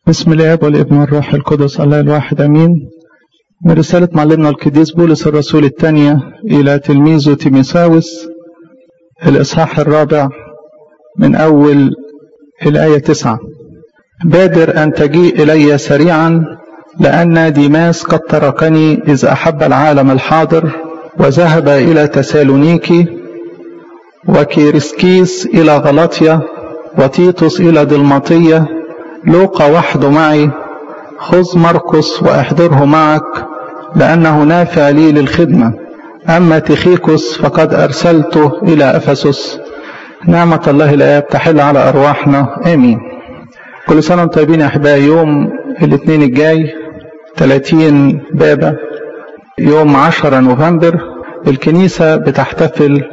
بسم الاب والابن والروح القدس الله الواحد امين من رسالة معلمنا القديس بولس الرسول الثانية إلى تلميذه تيميساوس الإصحاح الرابع من أول الآية تسعة بادر أن تجيء إلي سريعا لأن ديماس قد تركني إذ أحب العالم الحاضر وذهب إلى تسالونيكي وكيرسكيس إلى غلطية وتيتوس إلى دلمطية لوقا وحده معي خذ مرقس واحضره معك لأنه نافع لي للخدمة أما تخيكوس فقد أرسلته إلى أفسس نعمة الله الآب تحل على أرواحنا آمين كل سنة وانتم طيبين يا أحبائي يوم الاثنين الجاي 30 بابا يوم 10 نوفمبر الكنيسة بتحتفل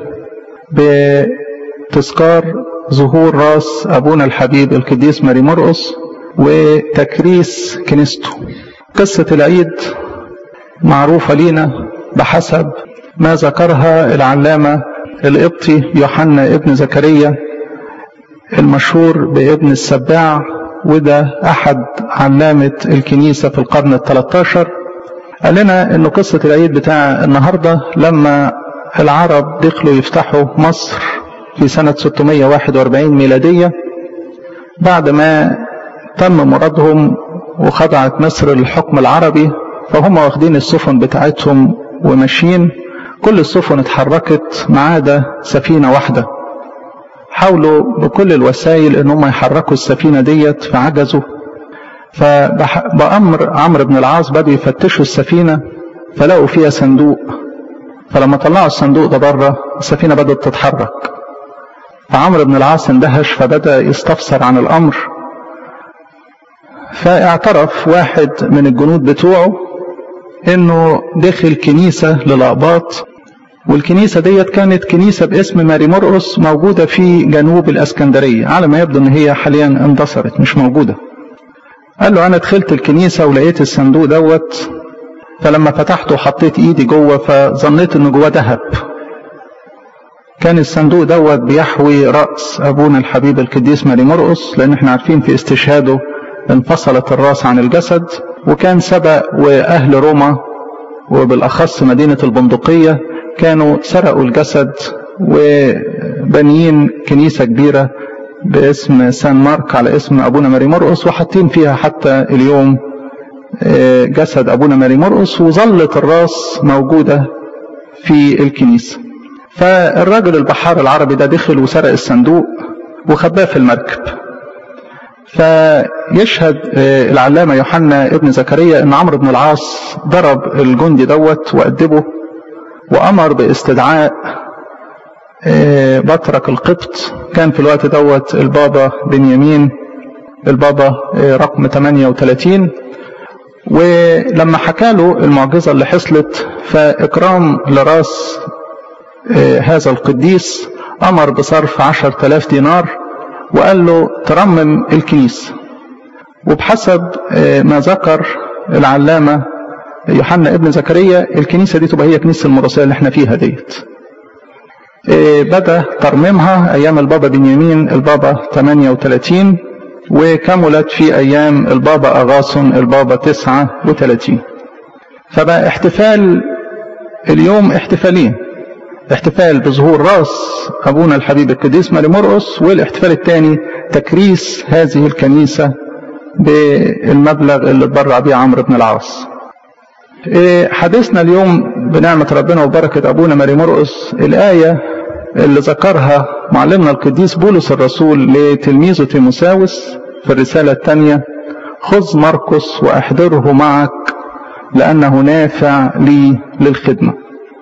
بتذكار ظهور راس أبونا الحبيب القديس ماري مرقس وتكريس كنيسته قصة العيد معروفة لينا بحسب ما ذكرها العلامة القبطي يوحنا ابن زكريا المشهور بابن السباع وده أحد علامة الكنيسة في القرن الثلاثة قال لنا أن قصة العيد بتاع النهاردة لما العرب دخلوا يفتحوا مصر في سنة 641 ميلادية بعد ما تم مرادهم وخضعت مصر للحكم العربي فهم واخدين السفن بتاعتهم وماشيين كل السفن اتحركت ما عدا سفينة واحدة حاولوا بكل الوسائل ان هم يحركوا السفينة ديت فعجزوا فبأمر عمرو بن العاص بدأوا يفتشوا السفينة فلقوا فيها صندوق فلما طلعوا الصندوق ده بره السفينة بدأت تتحرك فعمرو بن العاص اندهش فبدأ يستفسر عن الأمر فاعترف واحد من الجنود بتوعه انه دخل كنيسة للأقباط والكنيسة ديت كانت كنيسة باسم ماري مرقس موجودة في جنوب الاسكندرية على ما يبدو ان هي حاليا اندثرت مش موجودة قال له انا دخلت الكنيسة ولقيت الصندوق دوت فلما فتحته وحطيت ايدي جوه فظنيت ان جواه ذهب كان الصندوق دوت بيحوي رأس ابونا الحبيب القديس ماري مرقس لان احنا عارفين في استشهاده انفصلت الراس عن الجسد وكان سبق وأهل روما وبالأخص مدينة البندقية كانوا سرقوا الجسد وبنيين كنيسة كبيرة باسم سان مارك على اسم أبونا ماري مرقس وحاطين فيها حتى اليوم جسد أبونا ماري مرقس وظلت الراس موجودة في الكنيسة فالراجل البحار العربي ده دخل وسرق الصندوق وخباه في المركب فيشهد العلامة يوحنا ابن زكريا ان عمرو بن العاص ضرب الجندي دوت وأدبه وأمر باستدعاء بطرك القبط كان في الوقت دوت البابا بنيامين البابا رقم 38 ولما حكى له المعجزة اللي حصلت فإكرام لراس هذا القديس أمر بصرف عشر تلاف دينار وقال له ترمم الكنيسة وبحسب ما ذكر العلامة يوحنا ابن زكريا الكنيسة دي تبقى هي كنيسة المراسية اللي احنا فيها ديت بدأ ترميمها أيام البابا بنيامين البابا 38 وكملت في أيام البابا أغاصن البابا 39 فبقى احتفال اليوم احتفالين احتفال بظهور راس أبونا الحبيب القديس ماري مرقس والاحتفال الثاني تكريس هذه الكنيسة بالمبلغ اللي اتبرع بيه عمرو بن العاص حديثنا اليوم بنعمة ربنا وبركة أبونا ماري مرقس الآية اللي ذكرها معلمنا القديس بولس الرسول لتلميذه تيموساوس في الرسالة الثانية خذ مرقس وأحضره معك لأنه نافع لي للخدمة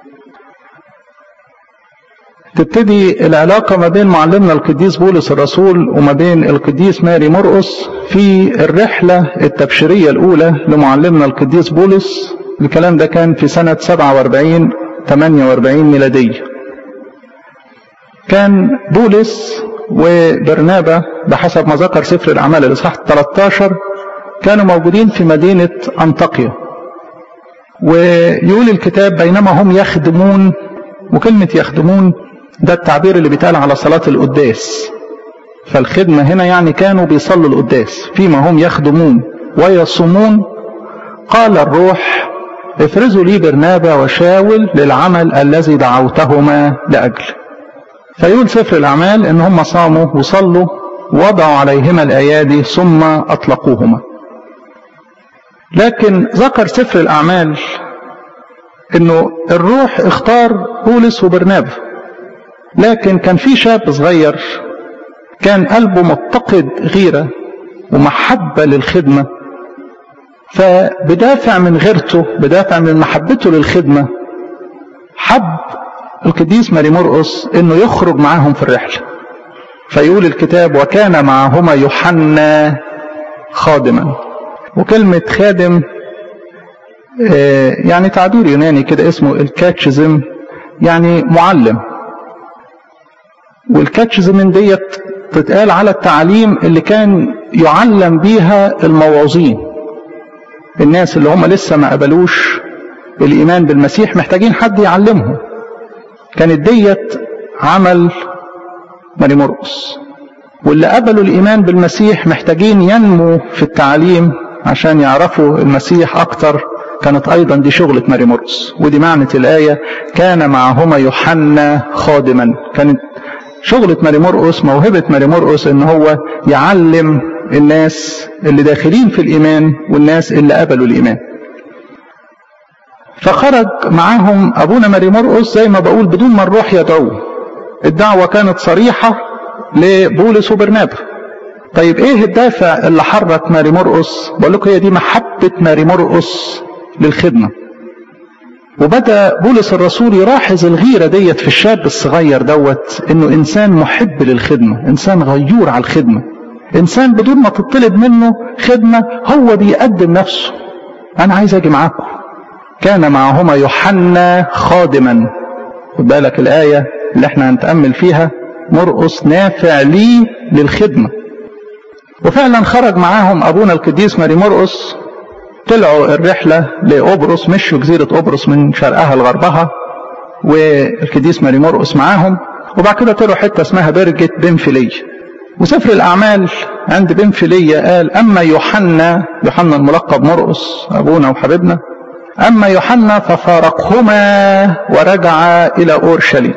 تبتدي العلاقة ما بين معلمنا القديس بولس الرسول وما بين القديس ماري مرقس في الرحلة التبشيرية الأولى لمعلمنا القديس بولس الكلام ده كان في سنة 47 48 ميلادية كان بولس وبرنابا بحسب ما ذكر سفر الأعمال الإصحاح 13 كانوا موجودين في مدينة أنطاكيا ويقول الكتاب بينما هم يخدمون وكلمة يخدمون ده التعبير اللي بيتقال على صلاة القداس فالخدمة هنا يعني كانوا بيصلوا القداس فيما هم يخدمون ويصومون قال الروح افرزوا لي برنابا وشاول للعمل الذي دعوتهما لأجل فيقول سفر الأعمال إن هم صاموا وصلوا وضعوا عليهما الأيادي ثم أطلقوهما لكن ذكر سفر الأعمال إنه الروح اختار بولس وبرنابا لكن كان في شاب صغير كان قلبه متقد غيرة ومحبة للخدمة فبدافع من غيرته بدافع من محبته للخدمة حب القديس ماري مرقس انه يخرج معاهم في الرحلة فيقول الكتاب وكان معهما يوحنا خادما وكلمة خادم يعني تعبير يوناني كده اسمه الكاتشزم يعني معلم والكاتشزم ديت تتقال على التعليم اللي كان يعلم بيها الموعظين الناس اللي هم لسه ما قبلوش الإيمان بالمسيح محتاجين حد يعلمهم كانت ديت عمل ماري مرقس واللي قبلوا الإيمان بالمسيح محتاجين ينمو في التعليم عشان يعرفوا المسيح أكتر كانت أيضا دي شغلة ماري مرقس ودي معنى الآية كان معهما يوحنا خادما كانت شغلة ماري مرقس موهبة ماري مرقس ان هو يعلم الناس اللي داخلين في الإيمان والناس اللي قبلوا الإيمان فخرج معاهم أبونا ماري مرقس زي ما بقول بدون ما الروح يدعوه الدعوة كانت صريحة لبولس وبرنابا طيب ايه الدافع اللي حرك ماري مرقس بقول لكم هي دي محبة ماري مرقس للخدمة وبدأ بولس الرسول يلاحظ الغيرة ديت في الشاب الصغير دوت انه انسان محب للخدمة انسان غيور على الخدمة انسان بدون ما تطلب منه خدمة هو بيقدم نفسه انا عايز اجي معاكم كان معهما يوحنا خادما خد بالك الآية اللي احنا هنتأمل فيها مرقص نافع لي للخدمة وفعلا خرج معاهم أبونا القديس ماري مرقص طلعوا الرحلة لأبرص مشوا جزيرة أبرص من شرقها لغربها والقديس ماري مرقص معاهم وبعد كده طلعوا حتة اسمها برجة بنفلية وسفر الأعمال عند بنفلية قال أما يوحنا يوحنا الملقب مرقص أبونا وحبيبنا أما يوحنا ففارقهما ورجع إلى أورشليم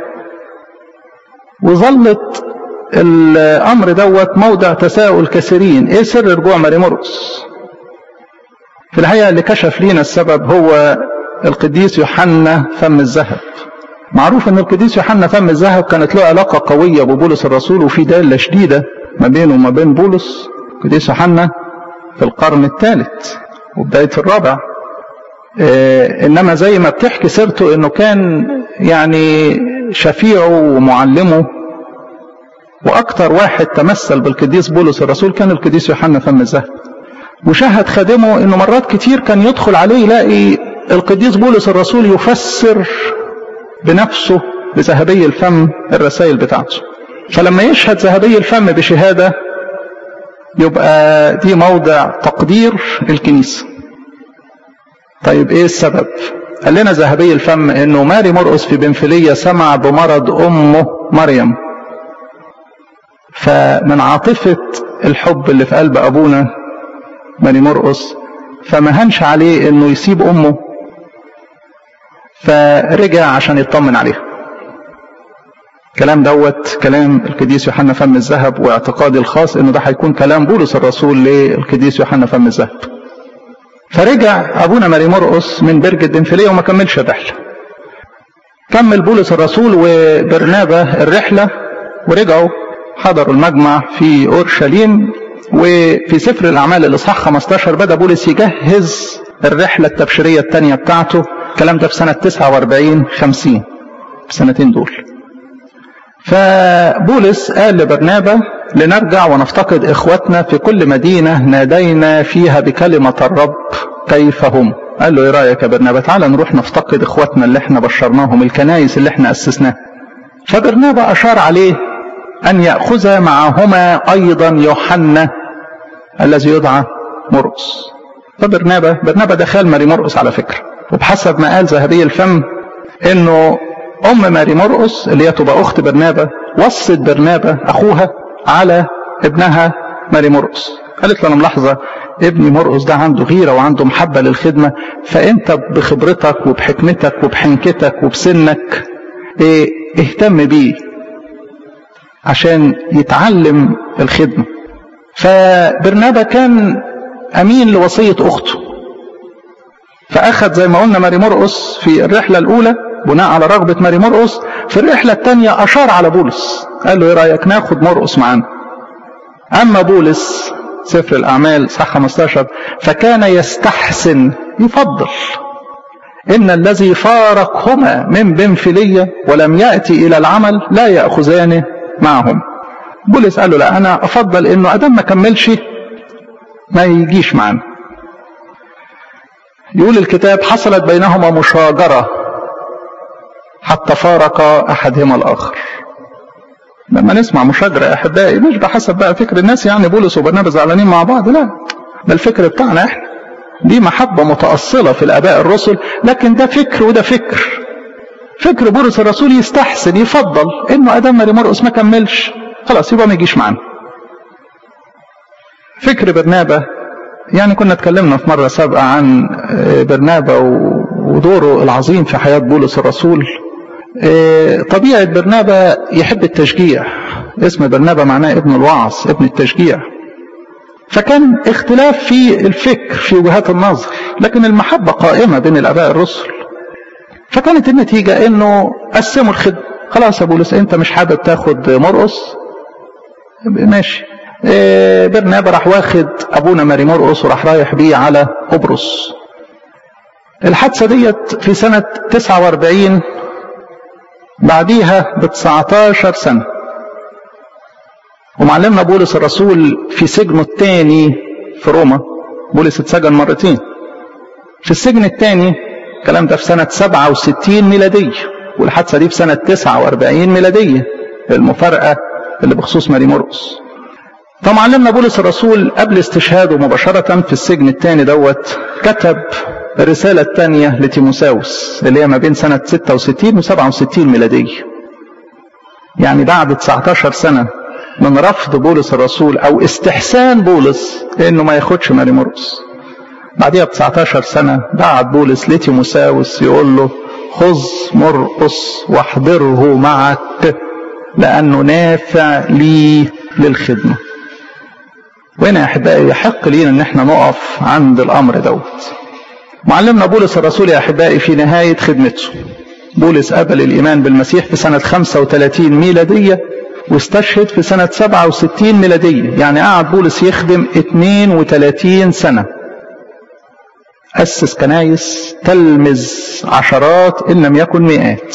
وظلت الأمر دوت موضع تساؤل كثيرين إيه سر رجوع ماري مرقس في الحقيقة اللي كشف لينا السبب هو القديس يوحنا فم الذهب معروف ان القديس يوحنا فم الذهب كانت له علاقة قوية ببولس الرسول وفي دالة شديدة ما بينه وما بين بولس القديس يوحنا في القرن الثالث وبداية الرابع إيه انما زي ما بتحكي سيرته انه كان يعني شفيعه ومعلمه واكتر واحد تمثل بالقديس بولس الرسول كان القديس يوحنا فم الذهب وشاهد خادمه انه مرات كتير كان يدخل عليه يلاقي القديس بولس الرسول يفسر بنفسه بذهبي الفم الرسائل بتاعته فلما يشهد ذهبي الفم بشهادة يبقى دي موضع تقدير الكنيسة طيب ايه السبب قال لنا ذهبي الفم انه ماري مرقس في بنفلية سمع بمرض امه مريم فمن عاطفة الحب اللي في قلب ابونا ماري مرقس فما هنش عليه انه يسيب امه فرجع عشان يطمن عليها كلام دوت كلام القديس يوحنا فم الذهب واعتقادي الخاص انه ده هيكون كلام بولس الرسول للقديس يوحنا فم الذهب فرجع ابونا ماري مرقس من برج الدنفلية وما كملش الرحلة كمل بولس الرسول وبرنابا الرحلة ورجعوا حضروا المجمع في اورشليم وفي سفر الاعمال الاصحاح 15 بدا بولس يجهز الرحله التبشيريه الثانيه بتاعته الكلام ده في سنه 49 50 في السنتين دول فبولس قال لبرنابا لنرجع ونفتقد اخوتنا في كل مدينه نادينا فيها بكلمه الرب كيف هم قال له ايه رايك يا برنابا تعالى نروح نفتقد اخواتنا اللي احنا بشرناهم الكنايس اللي احنا اسسناها فبرنابا اشار عليه ان ياخذ معهما ايضا يوحنا الذي يدعى مرقس فبرنابا برنابا ده خال ماري مرقس على فكرة وبحسب ما قال ذهبي الفم انه ام ماري مرقس اللي هي تبقى اخت برنابا وصت برنابا اخوها على ابنها ماري مرقس قالت له انا ملاحظه ابني مرقس ده عنده غيره وعنده محبه للخدمه فانت بخبرتك وبحكمتك وبحنكتك وبسنك ايه اهتم بيه عشان يتعلم الخدمه فبرنابا كان امين لوصيه اخته فاخذ زي ما قلنا ماري مرقس في الرحله الاولى بناء على رغبه ماري مرقس في الرحله الثانيه اشار على بولس قال له ايه رايك ناخد مرقس معانا اما بولس سفر الاعمال صح 15 فكان يستحسن يفضل ان الذي فارقهما من بنفليه ولم ياتي الى العمل لا ياخذانه معهم بولس قال له لا انا افضل انه ادم ما كملش ما يجيش معانا يقول الكتاب حصلت بينهما مشاجره حتى فارق احدهما الاخر لما نسمع مشاجره يا احبائي مش بحسب بقى فكر الناس يعني بولس وبرنابا زعلانين مع بعض لا ده الفكر بتاعنا احنا دي محبه متاصله في الاباء الرسل لكن ده فكر وده فكر فكر بولس الرسول يستحسن يفضل انه ادم ماري مرقس ما كملش خلاص يبقى ما يجيش معانا فكر برنابا يعني كنا اتكلمنا في مرة سابقة عن برنابا ودوره العظيم في حياة بولس الرسول طبيعة برنابا يحب التشجيع اسم برنابا معناه ابن الوعظ ابن التشجيع فكان اختلاف في الفكر في وجهات النظر لكن المحبة قائمة بين الآباء الرسل فكانت النتيجة انه قسموا الخدمة خلاص يا بولس انت مش حابب تاخد مرقص ماشي إيه برنابا راح واخد ابونا ماري مرقص وراح رايح بيه على قبرص الحادثة ديت في سنة 49 بعديها ب 19 سنة ومعلمنا بولس الرسول في سجنه الثاني في روما بولس اتسجن مرتين في السجن الثاني الكلام ده في سنة 67 ميلادية والحادثة دي في سنة 49 ميلادية المفارقة اللي بخصوص ماري مرقس فمعلمنا بولس الرسول قبل استشهاده مباشرة في السجن الثاني دوت كتب الرسالة الثانية لتيموساوس اللي هي ما بين سنة 66 و 67 ميلادية يعني بعد 19 سنة من رفض بولس الرسول أو استحسان بولس إنه ما ياخدش ماري مرقس بعديها ب 19 سنة بعت بولس لتيموساوس يقول له خذ مرقس واحضره معك لأنه نافع لي للخدمة وهنا يا أحبائي يحق لينا إن احنا نقف عند الأمر دوت معلمنا بولس الرسول يا أحبائي في نهاية خدمته بولس قبل الإيمان بالمسيح في سنة 35 ميلادية واستشهد في سنة 67 ميلادية يعني قعد بولس يخدم 32 سنة أسس كنايس تلمذ عشرات إن لم يكن مئات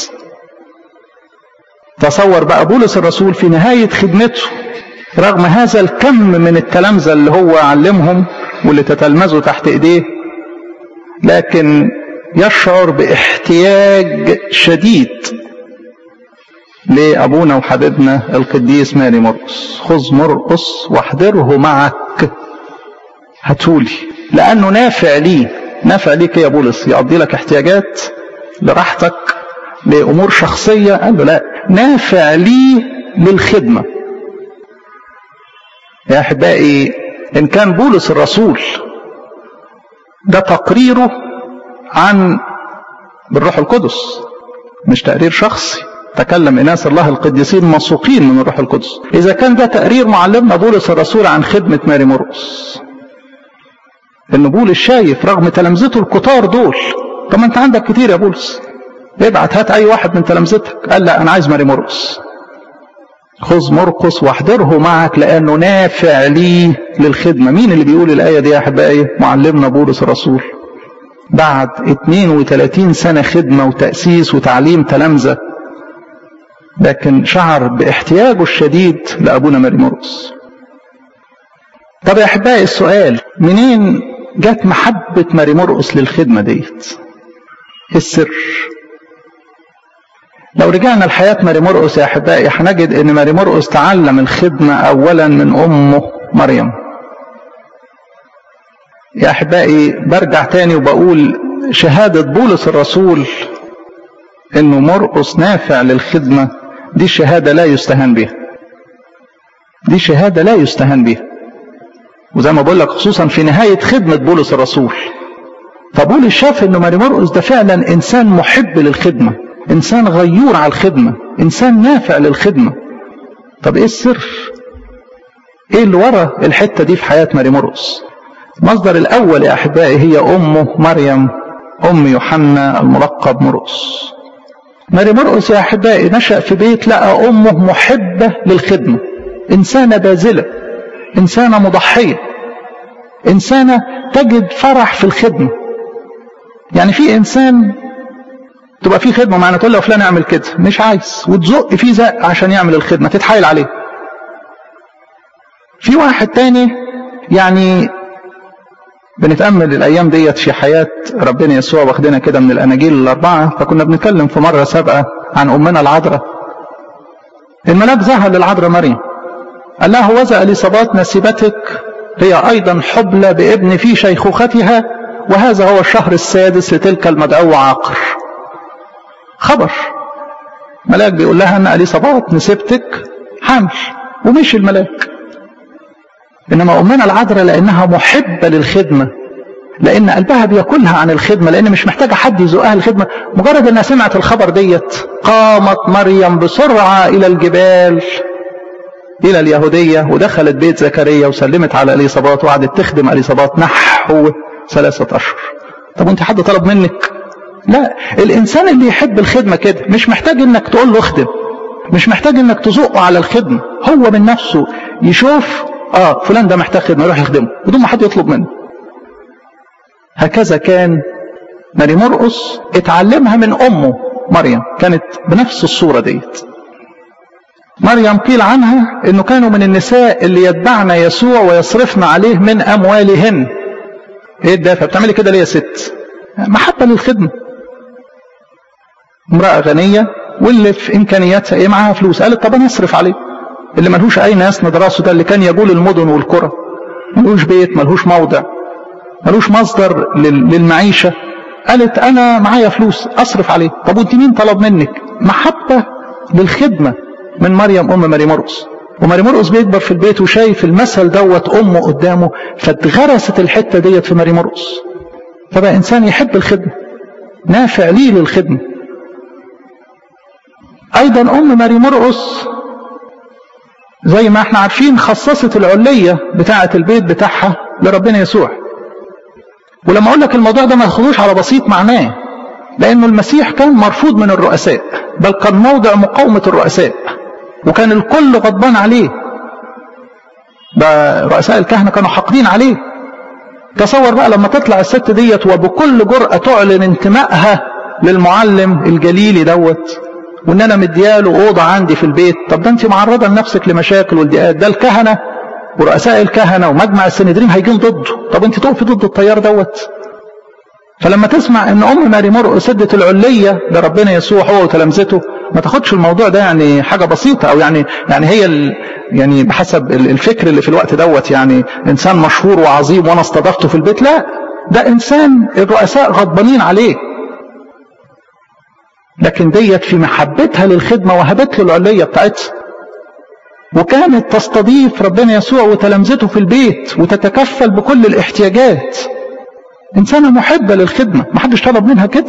تصور بقى بولس الرسول في نهاية خدمته رغم هذا الكم من التلامذة اللي هو علمهم واللي تتلمذوا تحت ايديه لكن يشعر باحتياج شديد لأبونا وحبيبنا القديس ماري مرقس خذ مرقس واحضره معك هاتولي لأنه نافع لي نافع ليك يا بولس يقضي لك احتياجات لراحتك لأمور شخصية قال له لا نافع لي للخدمة يا أحبائي إن كان بولس الرسول ده تقريره عن بالروح القدس مش تقرير شخصي تكلم إناس الله القديسين مسوقين من الروح القدس إذا كان ده تقرير معلمنا بولس الرسول عن خدمة ماري مرقس إن بولس شايف رغم تلامذته الكتار دول طب ما أنت عندك كتير يا بولس ابعت هات أي واحد من تلامذتك قال لا أنا عايز ماري مرقس خذ مرقس واحضره معك لأنه نافع لي للخدمة مين اللي بيقول الآية دي يا أحبائي معلمنا بولس الرسول بعد 32 سنة خدمة وتأسيس وتعليم تلامذة لكن شعر باحتياجه الشديد لأبونا ماري مرقس طب يا أحبائي السؤال منين جت محبة ماري مرقس للخدمة ديت السر لو رجعنا لحياة ماري مرقس يا أحبائي هنجد إن ماري مرقس تعلم الخدمة أولا من أمه مريم يا أحبائي برجع تاني وبقول شهادة بولس الرسول إنه مرقس نافع للخدمة دي شهادة لا يستهان بها دي شهادة لا يستهان بها وزي ما بقول لك خصوصا في نهاية خدمة بولس الرسول فبولس شاف ان ماري مرقس ده فعلا انسان محب للخدمة انسان غيور على الخدمة انسان نافع للخدمة طب ايه السر ايه اللي ورا الحتة دي في حياة ماري مرقس المصدر الاول يا احبائي هي امه مريم ام يوحنا الملقب مرقس ماري مرقس يا احبائي نشأ في بيت لقى امه محبة للخدمة انسانة باذلة انسانة مضحية انسانة تجد فرح في الخدمة يعني في انسان تبقى في خدمة معنا تقول له فلان اعمل كده مش عايز وتزق فيه زق عشان يعمل الخدمة تتحايل عليه في واحد تاني يعني بنتأمل الأيام ديت في حياة ربنا يسوع واخدنا كده من الأناجيل الأربعة فكنا بنتكلم في مرة سابقة عن أمنا العذراء الملاك ظهر للعذراء مريم قال لها هوذا اليصابات نسيبتك هي أيضا حبلى بابن في شيخوختها وهذا هو الشهر السادس لتلك المدعوة عاقر خبر ملاك بيقول لها أن اليصابات نسيبتك حمل ومشي الملاك إنما أمنا العذراء لأنها محبة للخدمة لأن قلبها بياكلها عن الخدمة لأن مش محتاجة حد يزقها الخدمة مجرد أنها سمعت الخبر ديت قامت مريم بسرعة إلى الجبال إلى اليهودية ودخلت بيت زكريا وسلمت على اليصابات وقعدت تخدم اليصابات نحو ثلاثة أشهر طب وانت حد طلب منك لا الإنسان اللي يحب الخدمة كده مش محتاج إنك تقول له اخدم مش محتاج إنك تزقه على الخدمة هو من نفسه يشوف اه فلان ده محتاج خدمة يروح يخدمه بدون ما حد يطلب منه هكذا كان ماري مرقس اتعلمها من أمه مريم كانت بنفس الصورة ديت مريم قيل عنها انه كانوا من النساء اللي يتبعن يسوع ويصرفن عليه من اموالهن ايه الدافع بتعملي كده ليه يا ست محبه للخدمه امراه غنيه واللي في امكانياتها ايه معاها فلوس قالت طب انا اصرف عليه اللي ملهوش اي ناس راسه ده اللي كان يجول المدن والقرى ملهوش بيت ملهوش موضع ملوش مصدر للمعيشه قالت انا معايا فلوس اصرف عليه طب وانت مين طلب منك محبه للخدمه من مريم ام ماري مرقس وماري مرقس بيكبر في البيت وشايف المثل دوت امه قدامه فاتغرست الحته ديت في ماري مرقس فبقى انسان يحب الخدمه نافع ليه للخدمه ايضا ام ماري مرقس زي ما احنا عارفين خصصت العليه بتاعه البيت بتاعها لربنا يسوع ولما اقول لك الموضوع ده ما تاخدوش على بسيط معناه لانه المسيح كان مرفوض من الرؤساء بل كان موضع مقاومه الرؤساء وكان الكل غضبان عليه ده رؤساء الكهنة كانوا حاقدين عليه تصور بقى لما تطلع الست ديت وبكل جرأة تعلن انتمائها للمعلم الجليلي دوت وان انا مدياله اوضه عندي في البيت طب ده انت معرضه لنفسك لمشاكل والضيقات ده الكهنه ورؤساء الكهنه ومجمع السنهدرين هيجين ضده طب انت تقفي ضد التيار دوت فلما تسمع ان ام ماري مرقس سدت العليه لربنا يسوع هو وتلامذته ما تاخدش الموضوع ده يعني حاجه بسيطه او يعني يعني هي ال يعني بحسب الفكر اللي في الوقت دوت يعني انسان مشهور وعظيم وانا استضفته في البيت لا ده انسان الرؤساء غضبانين عليه لكن ديت في محبتها للخدمه وهبت له العليه بتاعتها وكانت تستضيف ربنا يسوع وتلامذته في البيت وتتكفل بكل الاحتياجات إنسانة محبة للخدمة محدش طلب منها كده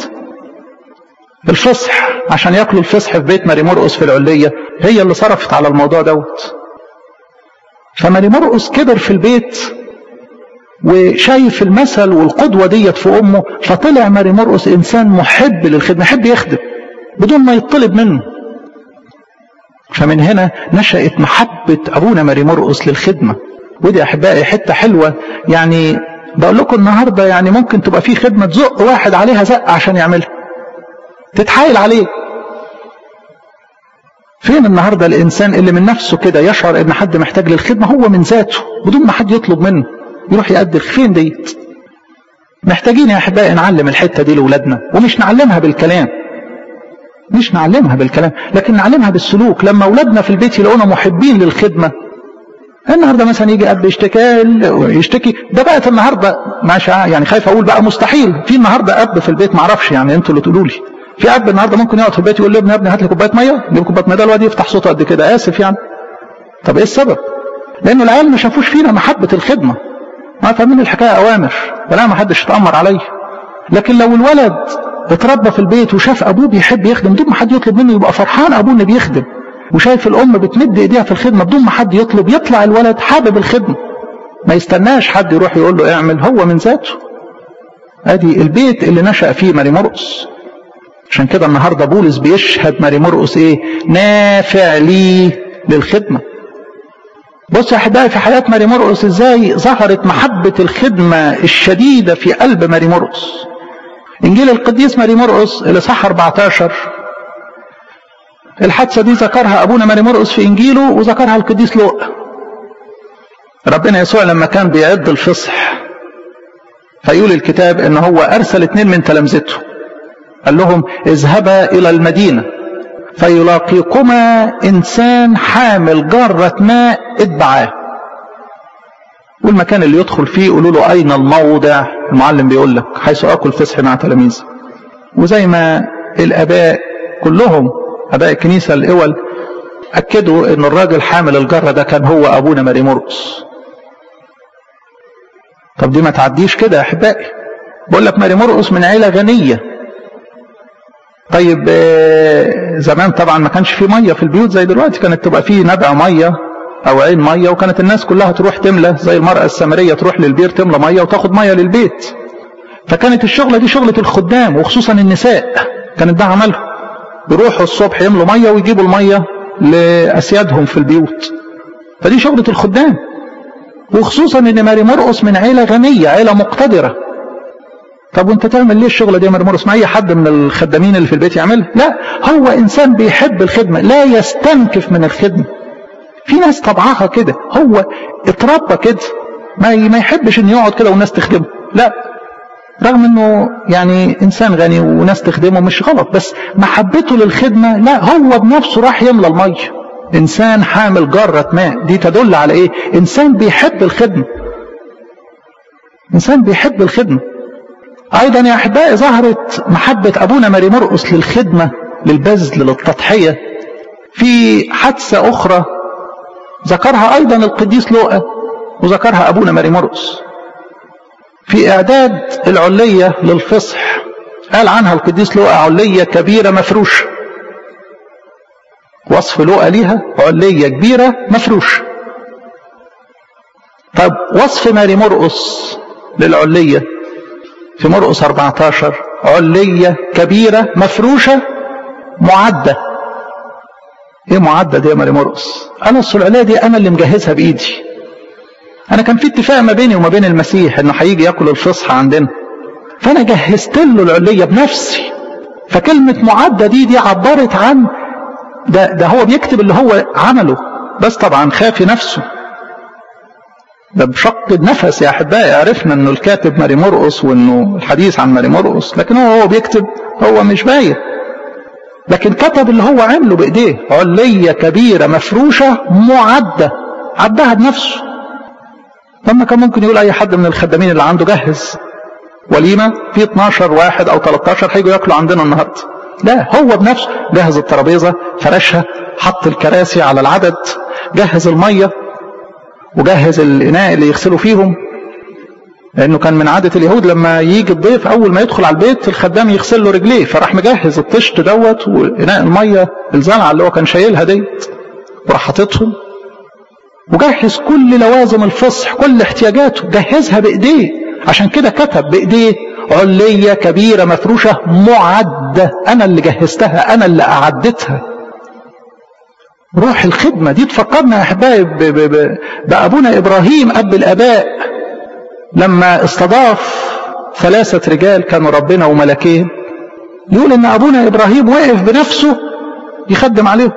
الفصح عشان ياكلوا الفصح في بيت ماري مرقس في العلية هي اللي صرفت على الموضوع دوت فماري مرقس كبر في البيت وشايف المثل والقدوة ديت في أمه فطلع ماري مرقس إنسان محب للخدمة يحب يخدم بدون ما يطلب منه فمن هنا نشأت محبة أبونا ماري مرقس للخدمة ودي أحبائي حتة حلوة يعني بقول لكم النهارده يعني ممكن تبقى في خدمه تزق واحد عليها زق عشان يعملها تتحايل عليه فين النهارده الانسان اللي من نفسه كده يشعر ان حد محتاج للخدمه هو من ذاته بدون ما حد يطلب منه يروح يقدر فين ديت محتاجين يا احبائي نعلم الحته دي لاولادنا ومش نعلمها بالكلام مش نعلمها بالكلام لكن نعلمها بالسلوك لما اولادنا في البيت يلاقونا محبين للخدمه النهارده مثلا يجي اب يشتكي يشتكي ده بقت النهارده ماشي يعني خايف اقول بقى مستحيل في النهارده اب في البيت ما اعرفش يعني انتوا اللي تقولوا لي في اب النهارده ممكن يقعد في البيت يقول له ابني يا ابني هات لي كوبايه ميه يجيب كوبايه ميه ده الواد يفتح صوته قد كده اسف يعني طب ايه السبب؟ لانه العيال ما شافوش فينا محبه الخدمه ما فاهمين الحكايه اوامر ولا ما حدش يتامر عليه لكن لو الولد اتربى في البيت وشاف ابوه بيحب يخدم بدون ما حد يطلب منه يبقى فرحان ابوه انه بيخدم وشايف الام بتمد ايديها في الخدمه بدون ما حد يطلب يطلع الولد حابب الخدمه ما يستناش حد يروح يقول له اعمل هو من ذاته ادي البيت اللي نشأ فيه ماري مرقس عشان كده النهارده بولس بيشهد ماري مرقس ايه نافع لي للخدمه بص يا احبائي في حياه ماري مرقس ازاي ظهرت محبه الخدمه الشديده في قلب ماري مرقس انجيل القديس ماري مرقس اللي صح 14 الحادثه دي ذكرها ابونا ماري مرقس في انجيله وذكرها القديس لوقا ربنا يسوع لما كان بيعد الفصح فيقول الكتاب ان هو ارسل اثنين من تلامذته قال لهم اذهبا الى المدينه فيلاقيكما انسان حامل جره ماء اتبعاه والمكان اللي يدخل فيه يقولوا له اين الموضع المعلم بيقول لك حيث اكل فصح مع تلاميذي وزي ما الاباء كلهم اباء الكنيسه الاول اكدوا ان الراجل حامل الجره ده كان هو ابونا ماري مرقس طب دي ما تعديش كده يا احبائي بقول لك ماري مرقس من عيله غنيه طيب زمان طبعا ما كانش في ميه في البيوت زي دلوقتي كانت تبقى في نبع ميه او عين ميه وكانت الناس كلها تروح تملى زي المراه السامريه تروح للبير تملى ميه وتاخد ميه للبيت فكانت الشغله دي شغله الخدام وخصوصا النساء كانت ده عملهم يروحوا الصبح يملوا ميه ويجيبوا الميه لاسيادهم في البيوت فدي شغله الخدام وخصوصا ان ماري مرقس من عيله غنيه عيله مقتدره طب وانت تعمل ليه الشغله دي يا ماري مرقس ما اي حد من الخدامين اللي في البيت يعملها لا هو انسان بيحب الخدمه لا يستنكف من الخدمه في ناس طبعها كده هو اتربى كده ما ما يحبش ان يقعد كده والناس تخدمه لا رغم انه يعني انسان غني وناس تخدمه مش غلط بس محبته للخدمه لا هو بنفسه راح يملى الميه انسان حامل جره ماء دي تدل على ايه انسان بيحب الخدمه انسان بيحب الخدمه ايضا يا احبائي ظهرت محبه ابونا ماري مرقس للخدمه للبذل للتضحيه في حادثه اخرى ذكرها ايضا القديس لوقا وذكرها ابونا ماري مرقس في اعداد العليه للفصح قال عنها القديس لوقا عليه كبيره مفروشه وصف لوقا ليها علية كبيرة مفروشة طب وصف ماري مرقس للعلية في مرقس 14 علية كبيرة مفروشة معدة ايه معدة دي يا ماري مرقس انا السلعلية دي انا اللي مجهزها بايدي انا كان في اتفاق ما بيني وما بين المسيح انه هيجي ياكل الفصحى عندنا فانا جهزت له العلية بنفسي فكلمة معدة دي دي عبرت عن ده ده هو بيكتب اللي هو عمله بس طبعا خافي نفسه ده بشق النفس يا احبائي عرفنا انه الكاتب ماري مرقس وانه الحديث عن ماري مرقس لكن هو هو بيكتب هو مش باين لكن كتب اللي هو عمله بايديه علية كبيرة مفروشة معدة عدها بنفسه لما كان ممكن يقول اي حد من الخدامين اللي عنده جهز وليمة في 12 واحد او 13 هيجوا ياكلوا عندنا النهارده لا هو بنفسه جهز الترابيزة فرشها حط الكراسي على العدد جهز المية وجهز الإناء اللي يغسلوا فيهم لأنه كان من عادة اليهود لما يجي الضيف أول ما يدخل على البيت الخدام يغسل له رجليه فراح مجهز الطشت دوت وإناء المية الزلعة اللي هو كان شايلها ديت وراح حاططهم وجهز كل لوازم الفصح كل احتياجاته جهزها بإيديه عشان كده كتب بإيديه علية كبيرة مفروشة معدة أنا اللي جهزتها أنا اللي أعدتها روح الخدمة دي تفكرنا يا أحبائي بأبونا إبراهيم أب الآباء لما استضاف ثلاثة رجال كانوا ربنا وملكين يقول إن أبونا إبراهيم وقف بنفسه يخدم عليهم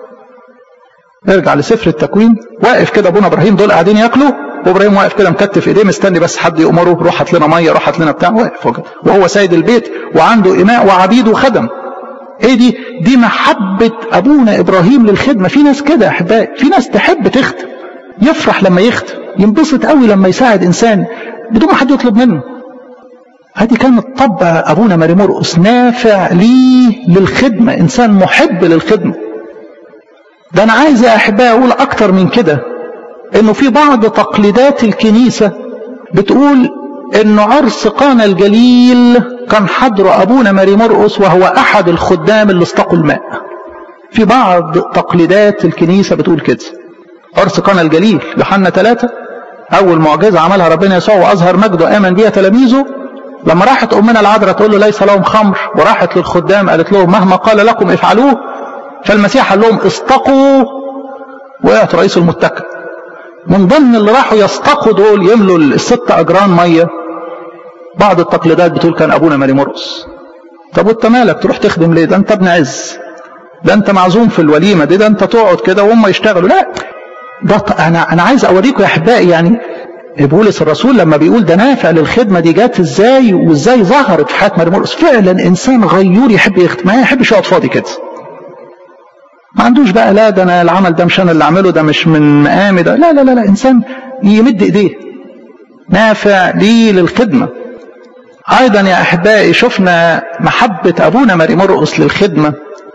ارجع لسفر التكوين واقف كده أبونا إبراهيم دول قاعدين ياكلوا وابراهيم واقف كده مكتف ايديه مستني بس حد يامره روح هات لنا ميه روح هات لنا بتاع واقف وهو سيد البيت وعنده اماء وعبيد وخدم ايه دي دي محبه ابونا ابراهيم للخدمه في ناس كده يا احبائي في ناس تحب تخدم يفرح لما يخدم ينبسط قوي لما يساعد انسان بدون ما حد يطلب منه هذه كانت طبع ابونا ماري مرقس نافع ليه للخدمه انسان محب للخدمه ده انا عايز يا احبائي اقول اكتر من كده انه في بعض تقليدات الكنيسة بتقول انه عرس قانا الجليل كان حضر ابونا ماري مرقس وهو احد الخدام اللي استقوا الماء في بعض تقليدات الكنيسة بتقول كده عرس قانا الجليل يوحنا ثلاثة اول معجزة عملها ربنا يسوع واظهر مجده امن بها تلاميذه لما راحت امنا العذراء تقول له ليس لهم خمر وراحت للخدام قالت لهم مهما قال لكم افعلوه فالمسيح قال لهم استقوا وقعت رئيس المتكئ من ضمن اللي راحوا يستقوا دول يملوا الست اجران ميه بعض التقليدات بتقول كان ابونا ماري مرقس طب وانت مالك تروح تخدم ليه ده انت ابن عز ده انت معزوم في الوليمه دي ده انت تقعد كده وهم يشتغلوا لا ده انا انا عايز اوريكم يا احبائي يعني بولس الرسول لما بيقول ده نافع للخدمه دي جت ازاي وازاي ظهرت في حياه ماري مرقس فعلا انسان غيور يحب يخدم ما يحبش يقعد فاضي كده ما عندوش بقى لا ده انا العمل ده مش انا اللي اعمله ده مش من مقامي ده لا لا لا, لا انسان يمد ايديه نافع ليه للخدمه ايضا يا احبائي شفنا محبه ابونا ماري مرقس للخدمه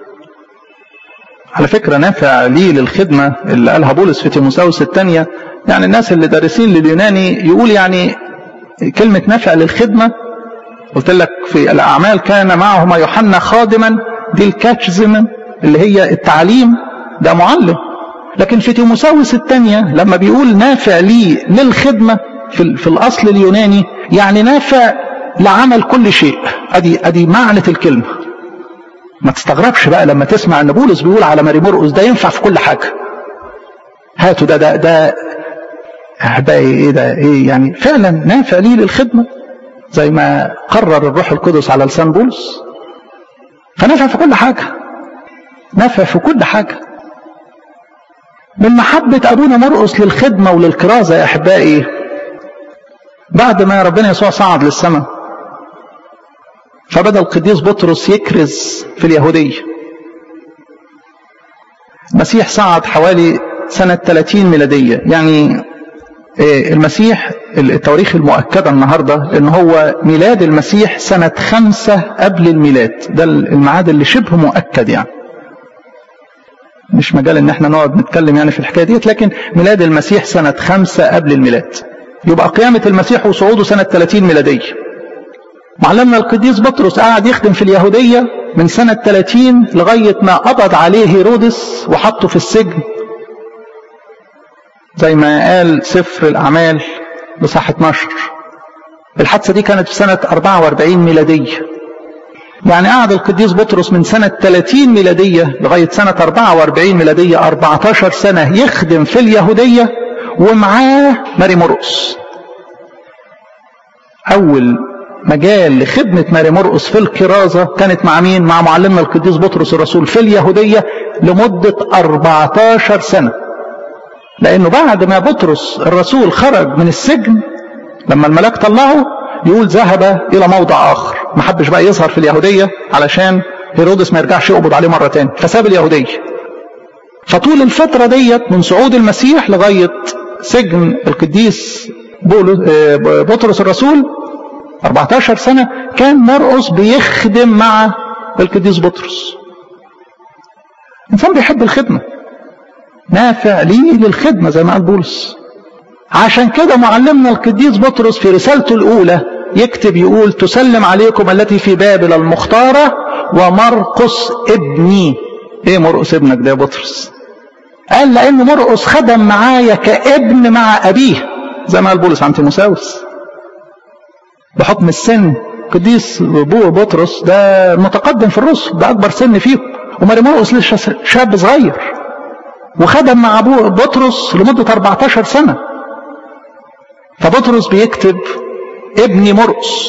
على فكره نافع ليه للخدمه اللي قالها بولس في تيموساوس الثانيه يعني الناس اللي دارسين لليوناني يقول يعني كلمه نافع للخدمه قلت لك في الاعمال كان معهما يوحنا خادما دي الكاتشزم اللي هي التعليم ده معلم لكن في تيموساوس الثانية لما بيقول نافع لي للخدمة في, في الأصل اليوناني يعني نافع لعمل كل شيء أدي, أدي معنى الكلمة ما تستغربش بقى لما تسمع ان بولس بيقول على ماري مرقس ده ينفع في كل حاجة هاتوا ده ده ده احبائي ايه ده ايه يعني فعلا نافع لي للخدمة زي ما قرر الروح القدس على لسان بولس فنافع في كل حاجة نافع في كل حاجة من محبة أبونا مرقس للخدمة وللكرازة يا أحبائي بعد ما ربنا يسوع صعد للسماء فبدأ القديس بطرس يكرز في اليهودية المسيح صعد حوالي سنة 30 ميلادية يعني المسيح التواريخ المؤكدة النهاردة ان هو ميلاد المسيح سنة خمسة قبل الميلاد ده الميعاد اللي شبه مؤكد يعني مش مجال ان احنا نقعد نتكلم يعني في الحكايه ديت لكن ميلاد المسيح سنه خمسة قبل الميلاد يبقى قيامه المسيح وصعوده سنه 30 ميلاديه معلمنا القديس بطرس قعد يخدم في اليهوديه من سنه 30 لغايه ما قبض عليه هيرودس وحطه في السجن زي ما قال سفر الاعمال بصح 12 الحادثه دي كانت في سنه 44 ميلاديه يعني قعد القديس بطرس من سنة 30 ميلادية لغاية سنة 44 ميلادية 14 سنة يخدم في اليهودية ومعاه ماري مرقس أول مجال لخدمة ماري مرقس في الكرازة كانت مع مين؟ مع معلمنا القديس بطرس الرسول في اليهودية لمدة 14 سنة لأنه بعد ما بطرس الرسول خرج من السجن لما الملاك طلعه يقول ذهب إلى موضع آخر ما حبش بقى يظهر في اليهودية علشان هيرودس ما يرجعش يقبض عليه مرة تاني فساب اليهودية فطول الفترة ديت من صعود المسيح لغاية سجن القديس بطرس الرسول 14 سنة كان مرقس بيخدم مع القديس بطرس إنسان بيحب الخدمة نافع ليه للخدمة زي ما قال بولس عشان كده معلمنا القديس بطرس في رسالته الأولى يكتب يقول تسلم عليكم التي في بابل المختارة ومرقس ابني ايه مرقس ابنك ده يا بطرس قال لأن مرقس خدم معايا كابن مع أبيه زي ما قال بولس عن تيموساوس بحكم السن قديس ابوه بطرس ده متقدم في الرسل ده أكبر سن فيهم وماري مرقس لسه شاب صغير وخدم مع ابوه بطرس لمدة 14 سنة فبطرس بيكتب ابني مرقس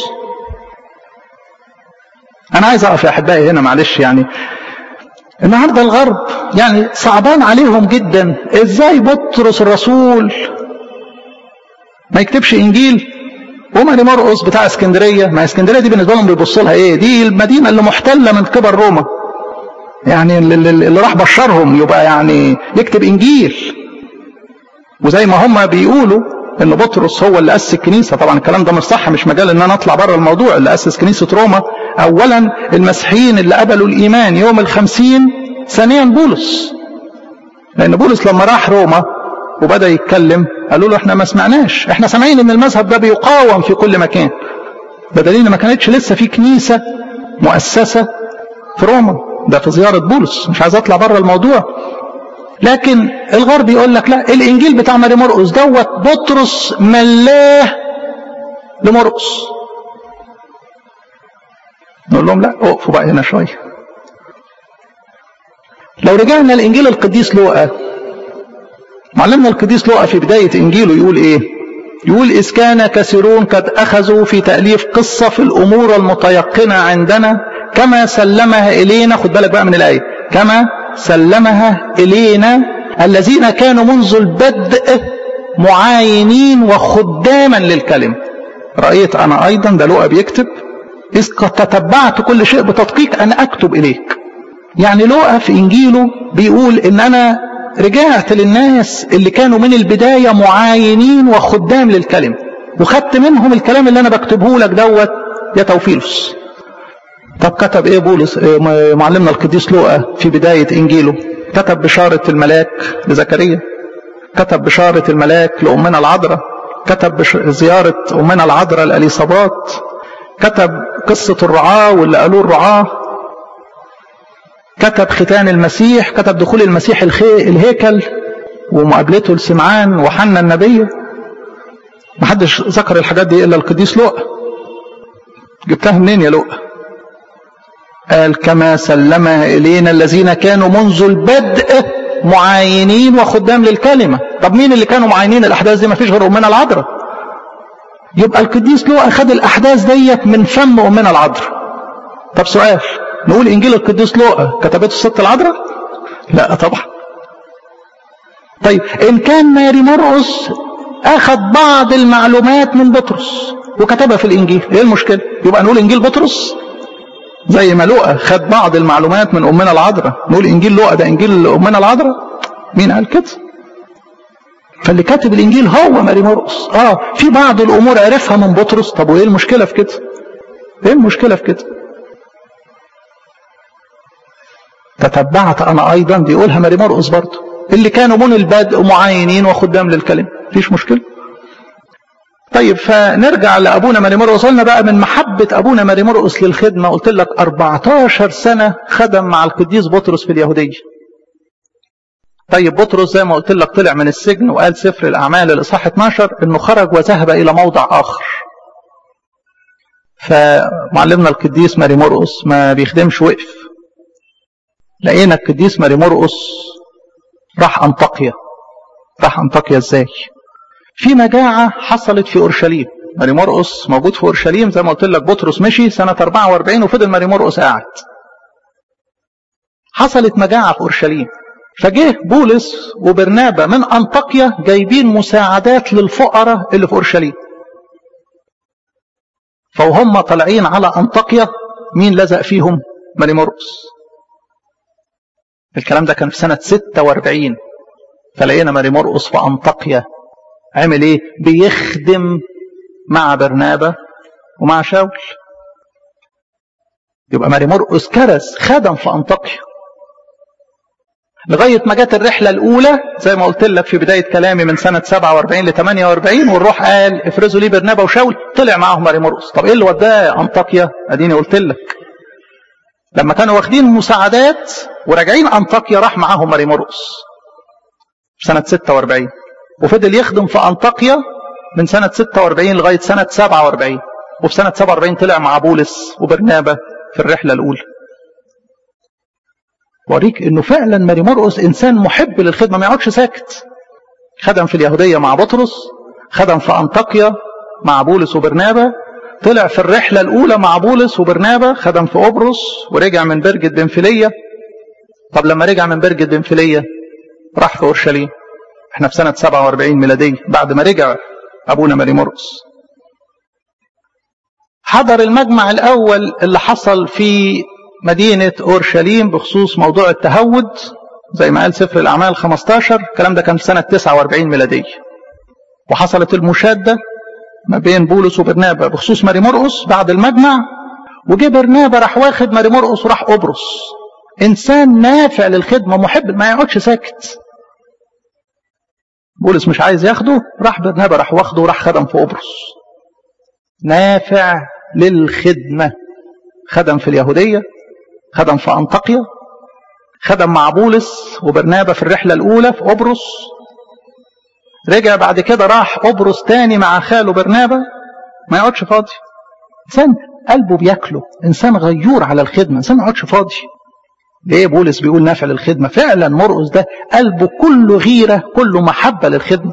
انا عايز اقف يا احبائي هنا معلش يعني النهارده الغرب يعني صعبان عليهم جدا ازاي بطرس الرسول ما يكتبش انجيل وماري مرقس بتاع اسكندريه ما اسكندريه دي بالنسبه لهم بيبصوا لها ايه دي المدينه اللي محتله من قبل روما يعني اللي راح بشرهم يبقى يعني يكتب انجيل وزي ما هم بيقولوا ان بطرس هو اللي اسس الكنيسه طبعا الكلام ده مش صح مش مجال ان انا اطلع بره الموضوع اللي اسس كنيسه روما اولا المسيحيين اللي قبلوا الايمان يوم الخمسين ثانيا بولس لان بولس لما راح روما وبدأ يتكلم قالوا له احنا ما سمعناش احنا سامعين ان المذهب ده بيقاوم في كل مكان بدليل ما كانتش لسه في كنيسة مؤسسة في روما ده في زيارة بولس مش عايز اطلع بره الموضوع لكن الغرب يقول لك لا الانجيل بتاع ماري مرقس دوت بطرس ملاه لمرقس نقول لهم لا اقفوا بقى هنا شويه لو رجعنا لانجيل القديس لوقا معلمنا القديس لوقا في بدايه انجيله يقول ايه يقول اذ كان كثيرون قد اخذوا في تاليف قصه في الامور المتيقنه عندنا كما سلمها الينا خد بالك بقى من الايه كما سلمها الينا الذين كانوا منذ البدء معاينين وخداما للكلمه رايت انا ايضا ده لوقا بيكتب اذ قد تتبعت كل شيء بتدقيق ان اكتب اليك يعني لوقا في انجيله بيقول ان انا رجعت للناس اللي كانوا من البدايه معاينين وخدام للكلمه وخدت منهم الكلام اللي انا بكتبه لك دوت يا توفيلوس طب كتب ايه بولس إيه معلمنا القديس لوقا في بداية انجيله كتب بشارة الملاك لزكريا كتب بشارة الملاك لأمنا العذراء كتب زيارة أمنا العذراء لأليصابات كتب قصة الرعاة واللي قالوه الرعاة كتب ختان المسيح كتب دخول المسيح الهيكل ومقابلته لسمعان وحنا النبي محدش ذكر الحاجات دي إلا القديس لوقا جبتها منين يا لوقا قال كما سلمها إلينا الذين كانوا منذ البدء معاينين وخدام للكلمة طب مين اللي كانوا معاينين الأحداث دي ما فيش غير أمنا العذراء يبقى القديس لوقا خد الأحداث ديت من فم أمنا العذراء طب سؤال نقول إنجيل القديس لوقا كتبته الست العذراء لا طبعا طيب إن كان ماري مرقس أخذ بعض المعلومات من بطرس وكتبها في الإنجيل إيه المشكلة يبقى نقول إنجيل بطرس زي ما لوقا خد بعض المعلومات من امنا العذراء نقول انجيل لوقا ده انجيل امنا العذراء مين قال كده فاللي كاتب الانجيل هو ماري مرقس اه في بعض الامور عرفها من بطرس طب وايه المشكله في كده ايه المشكله في كده تتبعت انا ايضا بيقولها ماري مرقس برضه اللي كانوا من البدء معاينين وخدام للكلمه مفيش مشكله طيب فنرجع لابونا ماري مرقس قلنا بقى من محبه ابونا ماري مرقس للخدمه قلت لك 14 سنه خدم مع القديس بطرس في اليهوديه طيب بطرس زي ما قلت لك طلع من السجن وقال سفر الاعمال الاصحاح 12 انه خرج وذهب الى موضع اخر فمعلمنا القديس ماري مرقس ما بيخدمش وقف لقينا القديس ماري مرقس راح انطاكيا راح انطاكيا ازاي في مجاعة حصلت في أورشليم ماري مرقس موجود في أورشليم زي ما قلت لك بطرس مشي سنة 44 وفضل ماري مرقس قاعد حصلت مجاعة في أورشليم فجه بولس وبرنابا من أنطاكيا جايبين مساعدات للفقراء اللي في أورشليم فوهم طالعين على أنطاكيا مين لزق فيهم ماري مرقس الكلام ده كان في سنة 46 فلقينا ماري مرقس في أنطاكيا عمل ايه بيخدم مع برنابا ومع شاول يبقى ماري مرقس كرز خدم في انطاكيا لغايه ما جت الرحله الاولى زي ما قلت لك في بدايه كلامي من سنه 47 ل 48 والروح قال افرزوا لي برنابا وشاول طلع معاهم ماري مرقس طب ايه اللي وداه انطاكيا اديني قلت لك لما كانوا واخدين مساعدات وراجعين انطاكيا راح معاهم ماري مرقس في سنه 46 وفضل يخدم في أنطاكيا من سنة 46 لغاية سنة 47 وفي سنة 47 طلع مع بولس وبرنابا في الرحلة الأولى وريك انه فعلا ماري مرقس انسان محب للخدمه ما يقعدش ساكت خدم في اليهوديه مع بطرس خدم في انطاكيا مع بولس وبرنابا طلع في الرحله الاولى مع بولس وبرنابا خدم في قبرص ورجع من برجة بنفليه طب لما رجع من برجة بنفليه راح في اورشليم احنا في سنة 47 ميلادية بعد ما رجع أبونا ماري مرقس حضر المجمع الأول اللي حصل في مدينة أورشليم بخصوص موضوع التهود زي ما قال سفر الأعمال 15 الكلام ده كان في سنة 49 ميلادية وحصلت المشادة ما بين بولس وبرنابا بخصوص ماري مرقس بعد المجمع وجه برنابا راح واخد ماري مرقس وراح قبرص إنسان نافع للخدمة محب ما يقعدش ساكت بولس مش عايز ياخده راح برنابا راح واخده وراح خدم في قبرص نافع للخدمة خدم في اليهودية خدم في أنطاكيا خدم مع بولس وبرنابا في الرحلة الأولى في قبرص رجع بعد كده راح قبرص تاني مع خاله برنابا ما يقعدش فاضي إنسان قلبه بياكله إنسان غيور على الخدمة إنسان ما يقعدش فاضي ليه بولس بيقول نافع للخدمة فعلا مرقس ده قلبه كله غيرة كله محبة للخدمة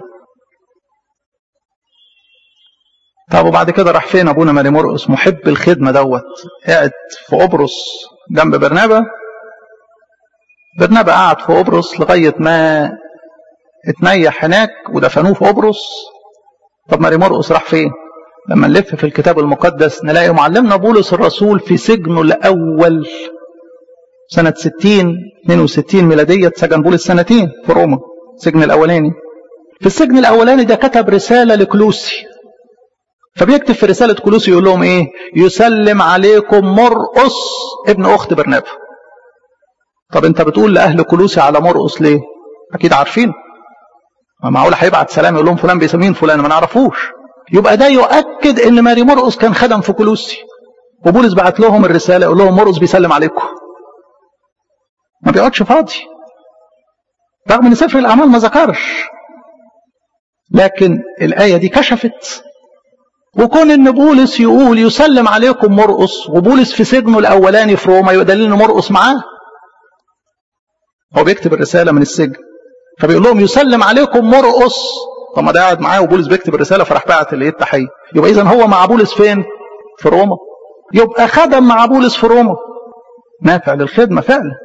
طب وبعد كده راح فين ابونا ماري مرقس محب الخدمه دوت قاعد في قبرص جنب برنابا برنابا قعد في قبرص لغايه ما اتنيح هناك ودفنوه في قبرص طب ماري مرقس راح فين لما نلف في الكتاب المقدس نلاقي معلمنا بولس الرسول في سجنه الاول سنة 60 62 ميلادية سجن بولس سنتين في روما السجن الأولاني في السجن الأولاني ده كتب رسالة لكلوسي فبيكتب في رسالة كلوسي يقول لهم ايه يسلم عليكم مرقص ابن اخت برنابا طب انت بتقول لاهل كلوسي على مرقص ليه اكيد عارفين ما معقول هيبعت سلام يقول لهم فلان بيسمين فلان ما نعرفوش يبقى ده يؤكد ان ماري مرقص كان خدم في كلوسي وبولس بعت لهم الرسالة يقول لهم مرقص بيسلم عليكم ما بيقعدش فاضي رغم ان سفر الاعمال ما ذكرش لكن الايه دي كشفت وكون ان بولس يقول يسلم عليكم مرقص وبولس في سجنه الاولاني في روما يبقى دليل ان مرقص معاه هو بيكتب الرساله من السجن فبيقول لهم يسلم عليكم مرقص طب ما ده قاعد معاه وبولس بيكتب الرساله فراح بعت الايه التحيه يبقى اذا هو مع بولس فين في روما يبقى خدم مع بولس في روما نافع للخدمه فعلا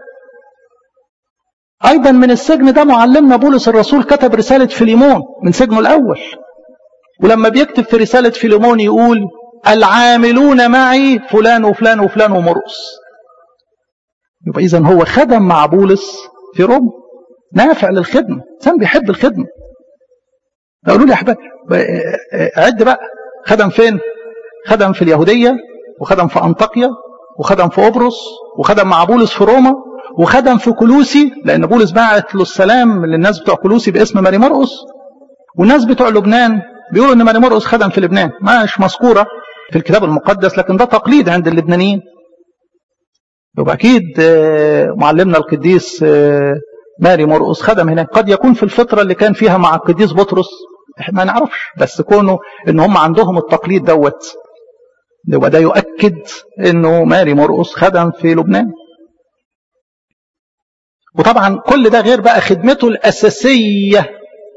ايضا من السجن ده معلمنا بولس الرسول كتب رساله فيليمون من سجنه الاول ولما بيكتب في رسالة فيليمون يقول العاملون معي فلان وفلان وفلان ومرقس يبقى إذا هو خدم مع بولس في روما نافع للخدمة إنسان بيحب الخدمة قالوا لي يا أحباب عد بقى خدم فين؟ خدم في اليهودية وخدم في أنطاكيا وخدم في قبرص وخدم مع بولس في روما وخدم في كلوسي لأن بولس بعت له السلام للناس بتوع كلوسي باسم ماري مرقس والناس بتوع لبنان بيقولوا ان ماري مرقس خدم في لبنان مش مذكوره في الكتاب المقدس لكن ده تقليد عند اللبنانيين يبقى اكيد معلمنا القديس ماري مرقس خدم هناك قد يكون في الفتره اللي كان فيها مع القديس بطرس ما نعرفش بس كونه ان هم عندهم التقليد دوت يبقى ده يؤكد انه ماري مرقس خدم في لبنان وطبعا كل ده غير بقى خدمته الاساسيه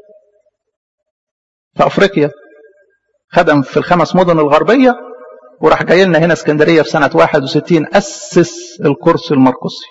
في افريقيا خدم في الخمس مدن الغربيه وراح جاي لنا هنا اسكندريه في سنه 61 اسس الكرسي المرقسي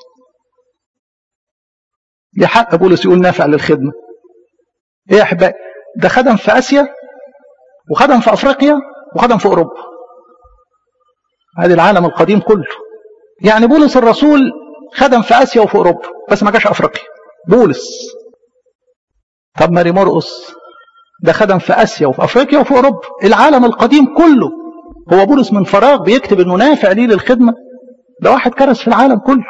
ليه حق بولس يقول نافع للخدمه ايه يا احبائي ده خدم في اسيا وخدم في افريقيا وخدم في اوروبا هذه العالم القديم كله يعني بولس الرسول خدم في اسيا وفي اوروبا بس ما جاش افريقيا بولس طب ماري مرقس ده خدم في اسيا وفي افريقيا وفي اوروبا العالم القديم كله هو بولس من فراغ بيكتب انه نافع ليه للخدمه ده واحد كرس في العالم كله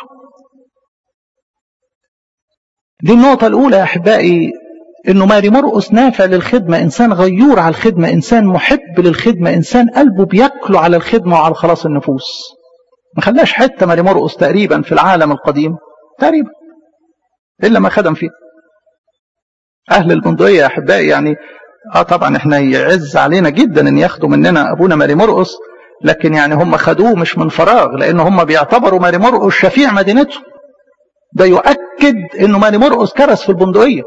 دي النقطه الاولى يا احبائي انه ماري مرقس نافع للخدمه انسان غيور على الخدمه انسان محب للخدمه انسان قلبه بياكله على الخدمه وعلى خلاص النفوس ما خلاش حته ماري مرقس تقريبا في العالم القديم تقريبا الا ما خدم فيه اهل البندقيه يا احبائي يعني اه طبعا احنا يعز علينا جدا ان ياخدوا مننا ابونا ماري مرقس لكن يعني هم خدوه مش من فراغ لان هم بيعتبروا ماري مرقس شفيع مدينته ده يؤكد انه ماري مرقس كرس في البندقيه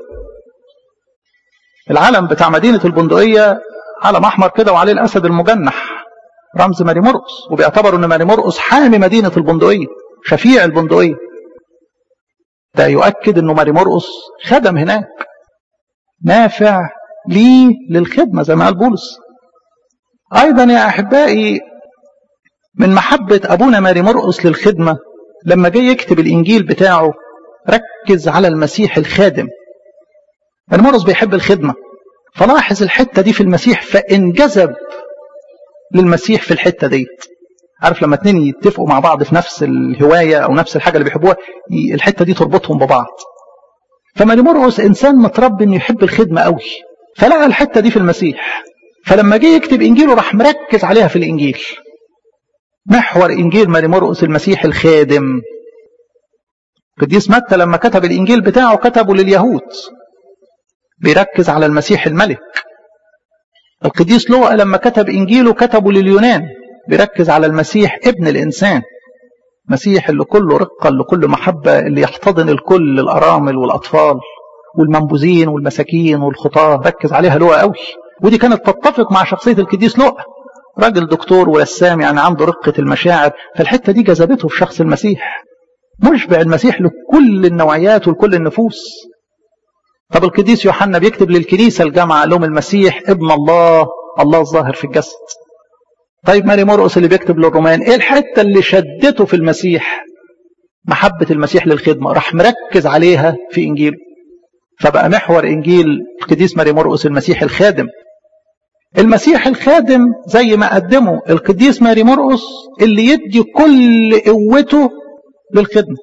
العلم بتاع مدينه البندقيه علم احمر كده وعليه الاسد المجنح رمز ماري مرقس وبيعتبروا ان ماري مرقس حامي مدينه البندقيه شفيع البندقيه ده يؤكد انه ماري مرقس خدم هناك نافع ليه للخدمة زي ما قال بولس أيضا يا أحبائي من محبة أبونا ماري مرقس للخدمة لما جاي يكتب الإنجيل بتاعه ركز على المسيح الخادم ماري مرقس بيحب الخدمة فلاحظ الحتة دي في المسيح فانجذب للمسيح في الحتة ديت عارف لما اتنين يتفقوا مع بعض في نفس الهواية أو نفس الحاجة اللي بيحبوها الحتة دي تربطهم ببعض فماري مرقس إنسان متربي إنه يحب الخدمة قوي فلقى الحتة دي في المسيح فلما جه يكتب إنجيله راح مركز عليها في الإنجيل محور إنجيل ماري مرقس المسيح الخادم قديس متى لما كتب الإنجيل بتاعه كتبه لليهود بيركز على المسيح الملك القديس لوقا لما كتب إنجيله كتبه لليونان بيركز على المسيح ابن الإنسان مسيح اللي كله رقة اللي كله محبة اللي يحتضن الكل الأرامل والأطفال والمنبوذين والمساكين والخطاة ركز عليها لوقا قوي ودي كانت تتفق مع شخصية القديس لوقا راجل دكتور ورسام يعني عنده رقة المشاعر فالحتة دي جذبته في شخص المسيح مشبع المسيح لكل النوعيات ولكل النفوس طب القديس يوحنا بيكتب للكنيسة الجامعة لهم المسيح ابن الله الله الظاهر في الجسد طيب ماري مرقس اللي بيكتب للرومان ايه الحتة اللي شدته في المسيح محبة المسيح للخدمة راح مركز عليها في إنجيله فبقى محور إنجيل القديس ماري مرقس المسيح الخادم المسيح الخادم زي ما قدمه القديس ماري مرقس اللي يدي كل قوته للخدمة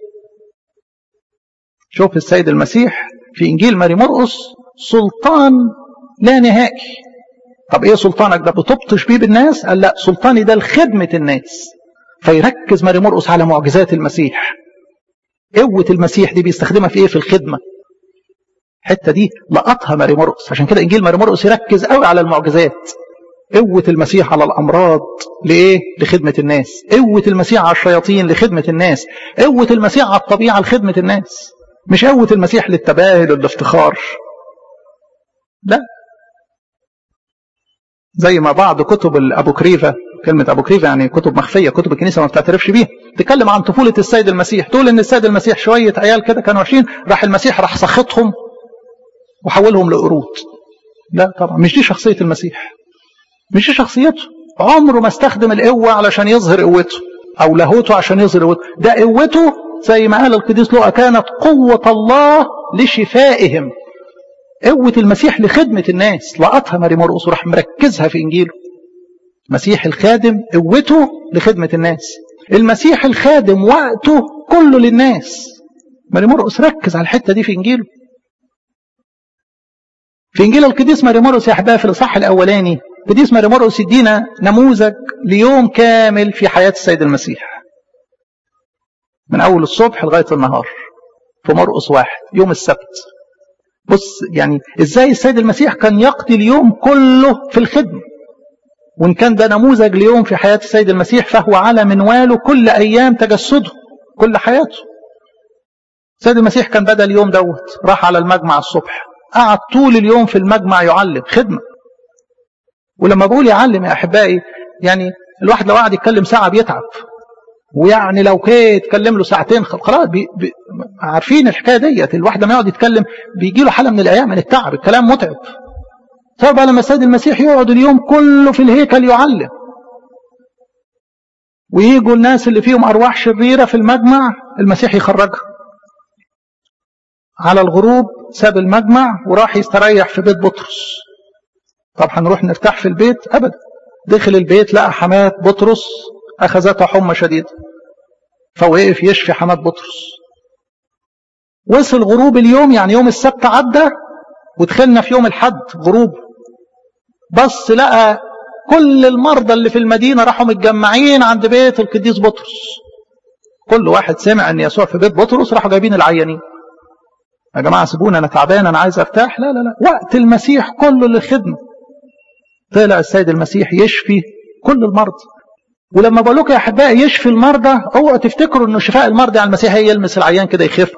شوف السيد المسيح في إنجيل ماري مرقس سلطان لا نهائي طب إيه سلطانك ده بتبطش بيه بالناس قال لا سلطاني ده لخدمة الناس فيركز ماري مرقس على معجزات المسيح قوة المسيح دي بيستخدمها في إيه في الخدمة الحتة دي لقطها ماري مرقس عشان كده إنجيل ماري مرقس يركز قوي على المعجزات قوة المسيح على الأمراض لإيه؟ لخدمة الناس قوة المسيح على الشياطين لخدمة الناس قوة المسيح على الطبيعة لخدمة الناس مش قوة المسيح للتباهل والافتخار لا زي ما بعض كتب الأبوكريفة كلمة أبوكريفة يعني كتب مخفية كتب الكنيسة ما بتعترفش بيها تتكلم عن طفولة السيد المسيح تقول إن السيد المسيح شوية عيال كده كانوا عايشين راح المسيح راح سخطهم وحولهم لقرود لا طبعا مش دي شخصية المسيح مش دي شخصيته عمره ما استخدم القوة علشان يظهر قوته أو لاهوته عشان يظهر قوته ده قوته زي ما قال القديس لوقا كانت قوة الله لشفائهم قوة المسيح لخدمة الناس لقطها ماري مرقس وراح مركزها في إنجيله مسيح الخادم قوته لخدمة الناس المسيح الخادم وقته كله للناس ماري مرقس ركز على الحتة دي في إنجيله في إنجيل القديس ماري مرقس يا أحبائي في الإصحاح الأولاني القديس ماري مرقس يدينا نموذج ليوم كامل في حياة السيد المسيح من أول الصبح لغاية النهار في مرقس واحد يوم السبت بص يعني ازاي السيد المسيح كان يقضي اليوم كله في الخدمة وإن كان ده نموذج ليوم في حياة السيد المسيح فهو على منواله كل أيام تجسده كل حياته السيد المسيح كان بدأ اليوم دوت راح على المجمع الصبح قعد طول اليوم في المجمع يعلم خدمة ولما بقول يعلم يا أحبائي يعني الواحد لو قعد يتكلم ساعة بيتعب ويعني لو كده يتكلم له ساعتين خلاص بي بي عارفين الحكايه ديت الواحد لما يقعد يتكلم بيجي له حاله من الايام من التعب الكلام متعب طبعا لما السيد المسيح يقعد اليوم كله في الهيكل يعلم ويجوا الناس اللي فيهم ارواح شريره في المجمع المسيح يخرجها على الغروب ساب المجمع وراح يستريح في بيت بطرس طب هنروح نرتاح في البيت ابدا دخل البيت لقى حماه بطرس أخذته حمى شديدة فوقف يشفي حماد بطرس وصل غروب اليوم يعني يوم السبت عدى ودخلنا في يوم الحد غروب بس لقى كل المرضى اللي في المدينة راحوا متجمعين عند بيت القديس بطرس كل واحد سمع ان يسوع في بيت بطرس راحوا جايبين العيانين يا جماعة سيبوني انا تعبان انا عايز ارتاح لا لا لا وقت المسيح كله للخدمة طلع السيد المسيح يشفي كل المرضى ولما بقول لكم يا احبائي يشفي المرضى اوعوا تفتكروا انه شفاء المرضى على المسيح هي يلمس العيان كده يخف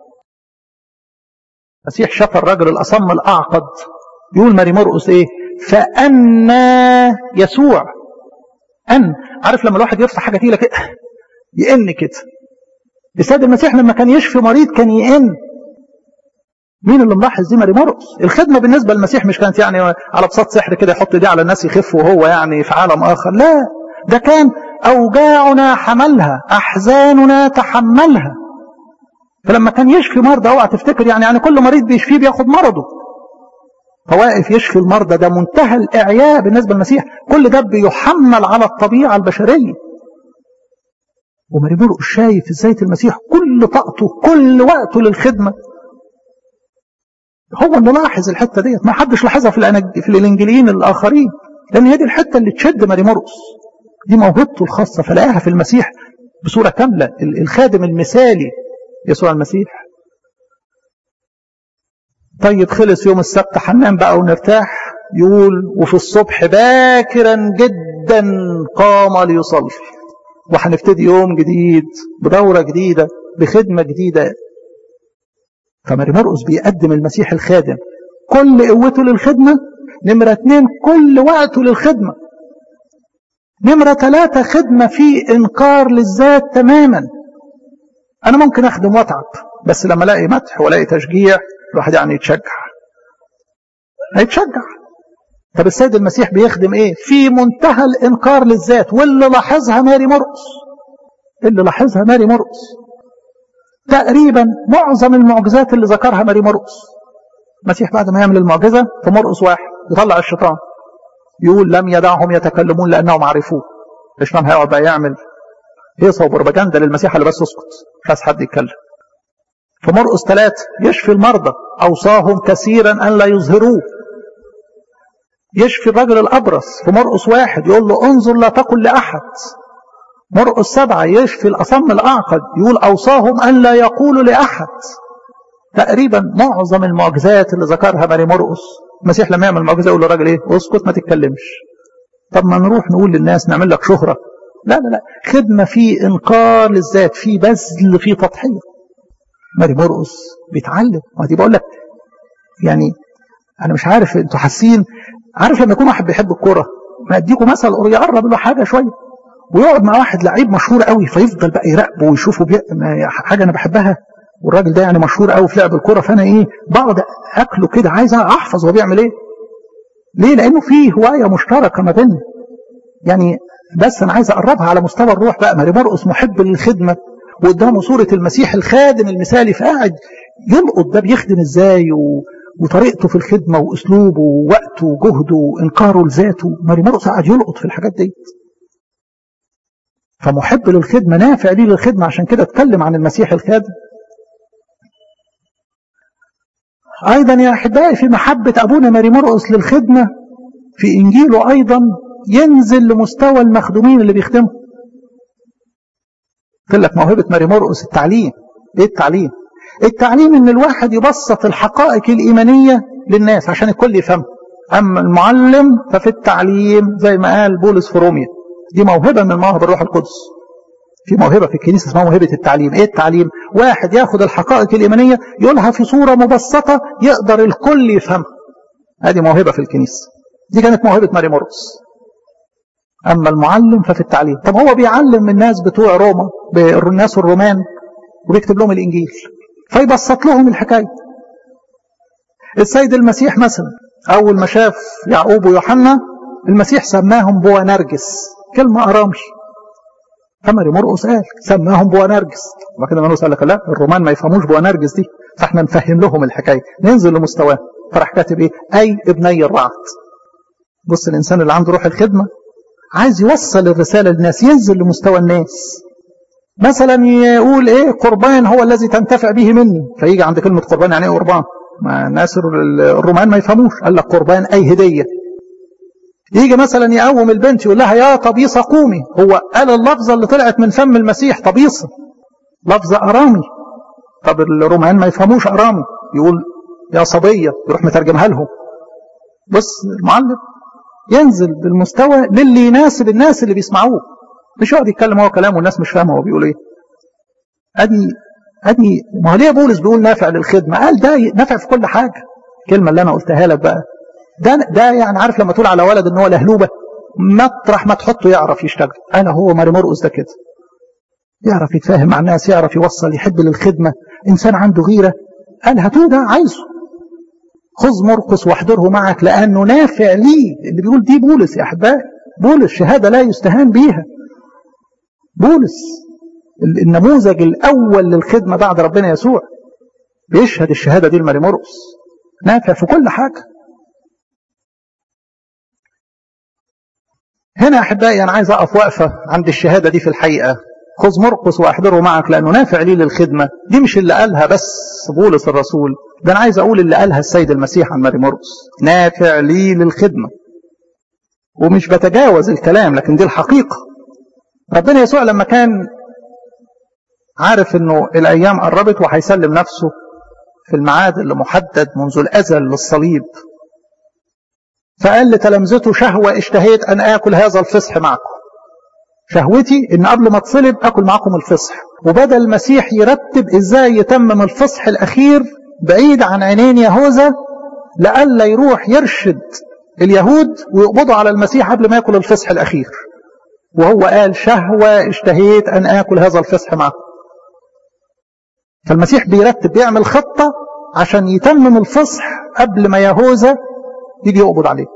المسيح شفى الرجل الاصم الاعقد يقول ماري مرقس ايه فأنا يسوع أن عارف لما الواحد يفتح حاجة تقيلة كده يئن كده السيد المسيح لما كان يشفي مريض كان يئن مين اللي ملاحظ دي ماري مرقس الخدمة بالنسبة للمسيح مش كانت يعني على بساط سحر كده يحط دي على الناس يخف وهو يعني في عالم آخر لا ده كان أوجاعنا حملها أحزاننا تحملها فلما كان يشفي مرضى اوعى تفتكر يعني يعني كل مريض بيشفيه بياخد مرضه فواقف يشفي المرضى ده منتهى الإعياء بالنسبة للمسيح كل ده بيحمل على الطبيعة البشرية وماري مرقس شايف ازاي المسيح كل طاقته كل وقته للخدمة هو اللي لاحظ الحته ديت ما حدش لاحظها في الأنج... في الانجيليين الاخرين لان هي دي الحته اللي تشد ماري مرقس دي موهبته الخاصه فلاقاها في المسيح بصوره كامله الخادم المثالي يسوع المسيح طيب خلص يوم السبت هننام بقى ونرتاح يقول وفي الصبح باكرا جدا قام ليصلي وهنبتدي يوم جديد بدورة جديدة بخدمة جديدة فماري مرقس بيقدم المسيح الخادم كل قوته للخدمة نمرة اتنين كل وقته للخدمة نمرة ثلاثة خدمة في إنكار للذات تماما أنا ممكن أخدم وأتعب بس لما ألاقي مدح وألاقي تشجيع الواحد يعني يتشجع هيتشجع طب السيد المسيح بيخدم ايه في منتهى الانكار للذات واللي لاحظها ماري مرقس اللي لاحظها ماري مرقس تقريبا معظم المعجزات اللي ذكرها ماري مرقس المسيح بعد ما يعمل المعجزه في مرقس واحد يطلع الشيطان يقول لم يدعهم يتكلمون لانهم عرفوه الشيطان هيقعد بقى يعمل هيصه وبروباجندا للمسيح اللي بس اسكت مش عايز حد يتكلم في مرقس ثلاثة يشفي المرضى أوصاهم كثيرا أن لا يظهروه يشفي الرجل الأبرص في مرقس واحد يقول له انظر لا تقل لأحد مرقس سبعة يشفي الأصم الأعقد يقول أوصاهم أن لا يقولوا لأحد تقريبا معظم المعجزات اللي ذكرها ماري مرقس المسيح لما يعمل معجزة يقول للراجل إيه اسكت ما تتكلمش طب ما نروح نقول للناس نعمل لك شهرة لا لا لا خدمة في إنكار للذات في بذل في تضحية ماري مرقس بيتعلم ما دي بقول لك يعني انا مش عارف انتوا حاسين عارف لما يكون واحد بيحب الكوره ما اديكم مثل يقرب له حاجه شويه ويقعد مع واحد لعيب مشهور قوي فيفضل بقى يراقبه ويشوفه بي... حاجه انا بحبها والراجل ده يعني مشهور قوي في لعب الكوره فانا ايه بقعد اكله كده عايز احفظ هو بيعمل ايه ليه لانه في هوايه مشتركه ما بيننا يعني بس انا عايز اقربها على مستوى الروح بقى ماري مرقس محب للخدمه وقدامه صورة المسيح الخادم المثالي فقاعد يلقط ده بيخدم ازاي و... وطريقته في الخدمة وأسلوبه ووقته وجهده وإنكاره لذاته ماري مرقس قاعد يلقط في الحاجات دي فمحب للخدمة نافع ليه للخدمة عشان كده اتكلم عن المسيح الخادم أيضا يا أحبائي في محبة أبونا ماري مرقس للخدمة في إنجيله أيضا ينزل لمستوى المخدومين اللي بيخدموا قلت لك موهبة ماري مرقس التعليم ايه التعليم التعليم ان الواحد يبسط الحقائق الايمانية للناس عشان الكل يفهم اما المعلم ففي التعليم زي ما قال بولس في روميا دي موهبة من مواهب الروح القدس في موهبة في الكنيسة اسمها موهبة التعليم ايه التعليم واحد ياخد الحقائق الايمانية يقولها في صورة مبسطة يقدر الكل يفهمها هذه موهبة في الكنيسة دي كانت موهبة ماري مرقس أما المعلم ففي التعليم طب هو بيعلم من الناس بتوع روما الناس الرومان وبيكتب لهم الإنجيل فيبسط لهم الحكاية السيد المسيح مثلا أول ما شاف يعقوب ويوحنا المسيح سماهم بوانرجس كلمة أرامي فمري مرقس قال سماهم بوانرجس وبعد كده مرقس قال لك لا الرومان ما يفهموش بوانرجس دي فاحنا نفهم لهم الحكاية ننزل لمستواه فراح كاتب ايه أي ابني الرعد بص الإنسان اللي عنده روح الخدمة عايز يوصل الرسالة للناس ينزل لمستوى الناس مثلا يقول ايه قربان هو الذي تنتفع به مني فيجي عند كلمة قربان يعني ايه قربان ما الناس الرومان ما يفهموش قال لك قربان اي هدية يجي مثلا يقوم البنت يقول لها يا طبيصة قومي هو قال اللفظة اللي طلعت من فم المسيح طبيصة لفظة أرامي طب الرومان ما يفهموش أرامي يقول يا صبية يروح مترجمها لهم بص المعلم ينزل بالمستوى للي يناسب الناس اللي بيسمعوه مش يقعد يتكلم هو كلام والناس مش فاهمه هو بيقول ايه ادي ادي ما هو ليه بولس بيقول نافع للخدمه قال ده نافع في كل حاجه الكلمه اللي انا قلتها لك بقى ده ده يعني عارف لما تقول على ولد ان هو لهلوبه مطرح ما تحطه يعرف يشتغل انا هو ماري مرقس ده كده يعرف يتفاهم مع الناس يعرف يوصل يحب للخدمه انسان عنده غيره قال هاتوه ده عايزه خذ مرقس واحضره معك لانه نافع ليه اللي بيقول دي بولس يا احبائي بولس شهاده لا يستهان بيها بولس النموذج الاول للخدمه بعد ربنا يسوع بيشهد الشهاده دي لماري مرقس نافع في كل حاجه هنا احبائي انا عايز اقف وقفه عند الشهاده دي في الحقيقه خذ مرقس واحضره معك لانه نافع لي للخدمه دي مش اللي قالها بس بولس الرسول ده انا عايز اقول اللي قالها السيد المسيح عن ماري مرقس نافع لي للخدمه ومش بتجاوز الكلام لكن دي الحقيقه ربنا يسوع لما كان عارف انه الايام قربت وهيسلم نفسه في الميعاد اللي محدد منذ الازل للصليب فقال لتلامذته شهوه اشتهيت ان اكل هذا الفصح معكم شهوتي ان قبل ما اتصلب اكل معكم الفصح وبدا المسيح يرتب ازاي يتمم الفصح الاخير بعيد عن عينين يهوذا لئلا يروح يرشد اليهود ويقبضوا على المسيح قبل ما ياكل الفصح الاخير وهو قال شهوه اشتهيت ان اكل هذا الفصح معكم فالمسيح بيرتب بيعمل خطه عشان يتمم الفصح قبل ما يهوذا يجي يقبض عليه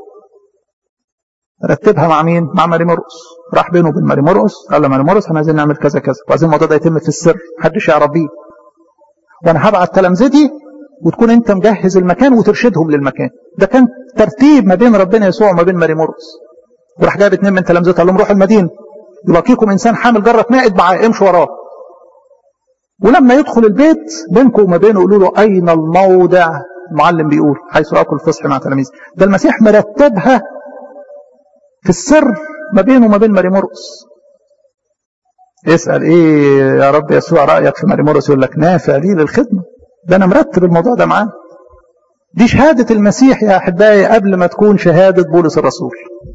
رتبها مع مين؟ مع ماري مرقس راح بينه وبين ماري مرقس قال له ماري مرقس احنا عايزين نعمل كذا كذا وعايزين الموضوع ده يتم في السر محدش يعرف بيه وانا هبعت تلامذتي وتكون انت مجهز المكان وترشدهم للمكان ده كان ترتيب ما بين ربنا يسوع وما بين ماري مرقس وراح جايب اتنين من تلامذته قال لهم روحوا المدينه يلاقيكم انسان حامل جره ماء اتبعاه امشوا وراه ولما يدخل البيت بينكم وما بينه قولوا له اين الموضع المعلم بيقول حيث اكل الفصح مع تلاميذي ده المسيح مرتبها في السر ما بينه وما بين ماري مرقس اسال ايه يا رب يسوع رايك في ماري مرقس يقول لك نافع لي للخدمه ده انا مرتب الموضوع ده معاه دي شهاده المسيح يا احبائي قبل ما تكون شهاده بولس الرسول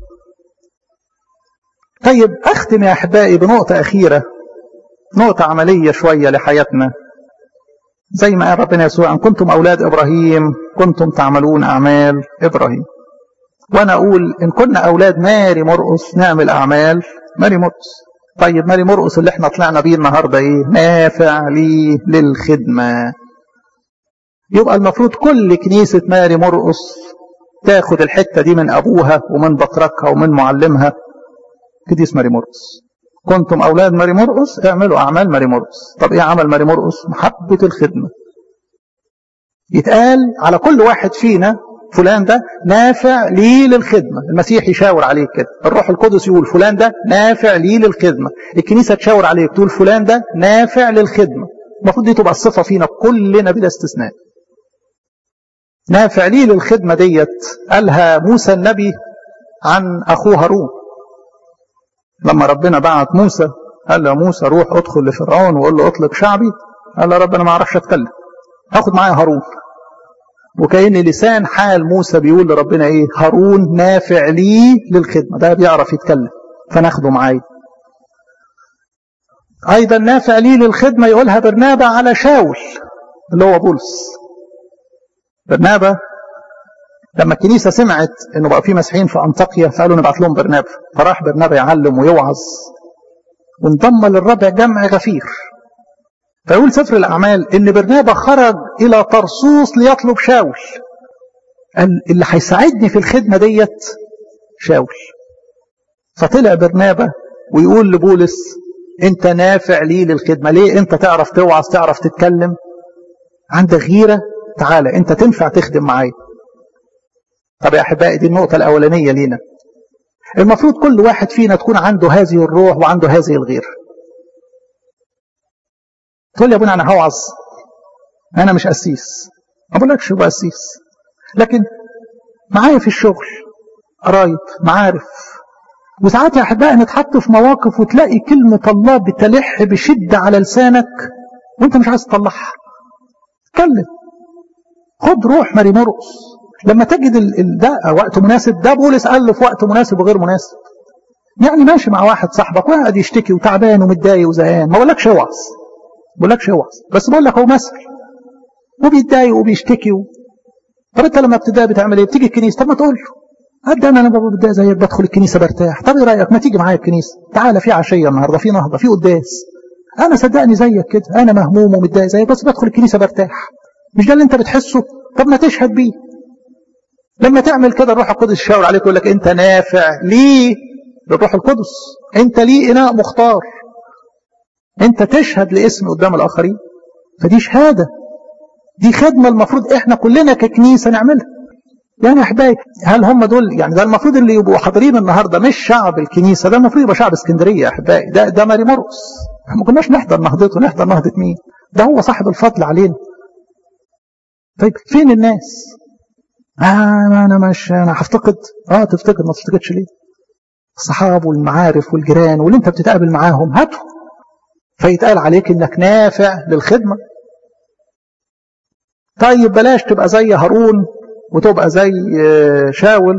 طيب اختم يا احبائي بنقطه اخيره نقطه عمليه شويه لحياتنا زي ما قال ربنا يسوع ان كنتم اولاد ابراهيم كنتم تعملون اعمال ابراهيم وانا اقول ان كنا اولاد ماري مرقس نعمل اعمال ماري مرقس طيب ماري مرقس اللي احنا طلعنا بيه النهارده ايه نافع لي للخدمه يبقى المفروض كل كنيسه ماري مرقس تاخد الحته دي من ابوها ومن بطركها ومن معلمها قديس ماري مرقس كنتم اولاد ماري مرقس اعملوا اعمال ماري مرقس طب ايه عمل ماري مرقس محبه الخدمه يتقال على كل واحد فينا فلان ده نافع لي للخدمة المسيح يشاور عليك كده الروح القدس يقول فلان ده نافع لي للخدمة الكنيسة تشاور عليك تقول فلان ده نافع للخدمة المفروض دي تبقى الصفة فينا كلنا بلا استثناء نافع لي للخدمة ديت قالها موسى النبي عن أخوه هارون لما ربنا بعت موسى قال له موسى روح ادخل لفرعون وقول له اطلق شعبي قال له رب انا ما اعرفش اتكلم هاخد معايا هارون وكأن لسان حال موسى بيقول لربنا ايه هارون نافع لي للخدمة ده بيعرف يتكلم فناخده معايا ايضا نافع لي للخدمة يقولها برنابا على شاول اللي هو بولس برنابا لما الكنيسة سمعت انه بقى في مسيحيين في انطاكيا فقالوا نبعت لهم برنابا فراح برنابا يعلم ويوعظ وانضم للربع جمع غفير فيقول سفر الأعمال إن برنابا خرج إلى طرسوس ليطلب شاول قال اللي هيساعدني في الخدمة ديت شاول فطلع برنابا ويقول لبولس أنت نافع لي للخدمة ليه أنت تعرف توعظ تعرف تتكلم عندك غيرة تعالى أنت تنفع تخدم معايا طب يا أحبائي دي النقطة الأولانية لينا المفروض كل واحد فينا تكون عنده هذه الروح وعنده هذه الغيره تقول لي يا ابونا انا هوعظ انا مش قسيس ما بقولكش ابقى قسيس لكن معايا في الشغل قرايب معارف وساعات يا احبائي نتحط في مواقف وتلاقي كلمه الله بتلح بشده على لسانك وانت مش عايز تطلعها اتكلم خد روح ماري مرقس لما تجد ده وقت مناسب ده بولس قال له في وقت مناسب وغير مناسب يعني ماشي مع واحد صاحبك وقاعد يشتكي وتعبان ومتضايق وزهقان ما بقولكش اوعظ بقولكش اوعظ بس بقول لك هو مثل وبيتضايق وبيشتكي و... طب انت لما بتضايق بتعمل ايه؟ بتيجي الكنيسه طب ما تقول له قد انا لما بتضايق زيك بدخل الكنيسه برتاح طب ايه رايك ما تيجي معايا الكنيسه تعالى في عشيه النهارده في نهضه في قداس انا صدقني زيك كده انا مهموم ومتضايق زيك بس بدخل الكنيسه برتاح مش ده اللي انت بتحسه طب ما تشهد بيه لما تعمل كده الروح القدس يشاور عليك ويقول لك انت نافع ليه للروح القدس انت ليه اناء مختار انت تشهد لاسم قدام الاخرين فدي شهاده دي خدمه المفروض احنا كلنا ككنيسه نعملها يعني يا احبائي هل هم دول يعني ده المفروض اللي يبقوا حاضرين النهارده مش شعب الكنيسه ده المفروض يبقى شعب اسكندريه يا احبائي ده ده ماري مرقس ما كناش نحضر نهضته نحضر نهضه مين ده هو صاحب الفضل علينا طيب فين الناس آه انا مش انا هفتقد اه تفتقد ما تفتقدش ليه الصحاب والمعارف والجيران واللي انت بتتقابل معاهم هاتهم فيتقال عليك انك نافع للخدمة طيب بلاش تبقى زي هارون وتبقى زي شاول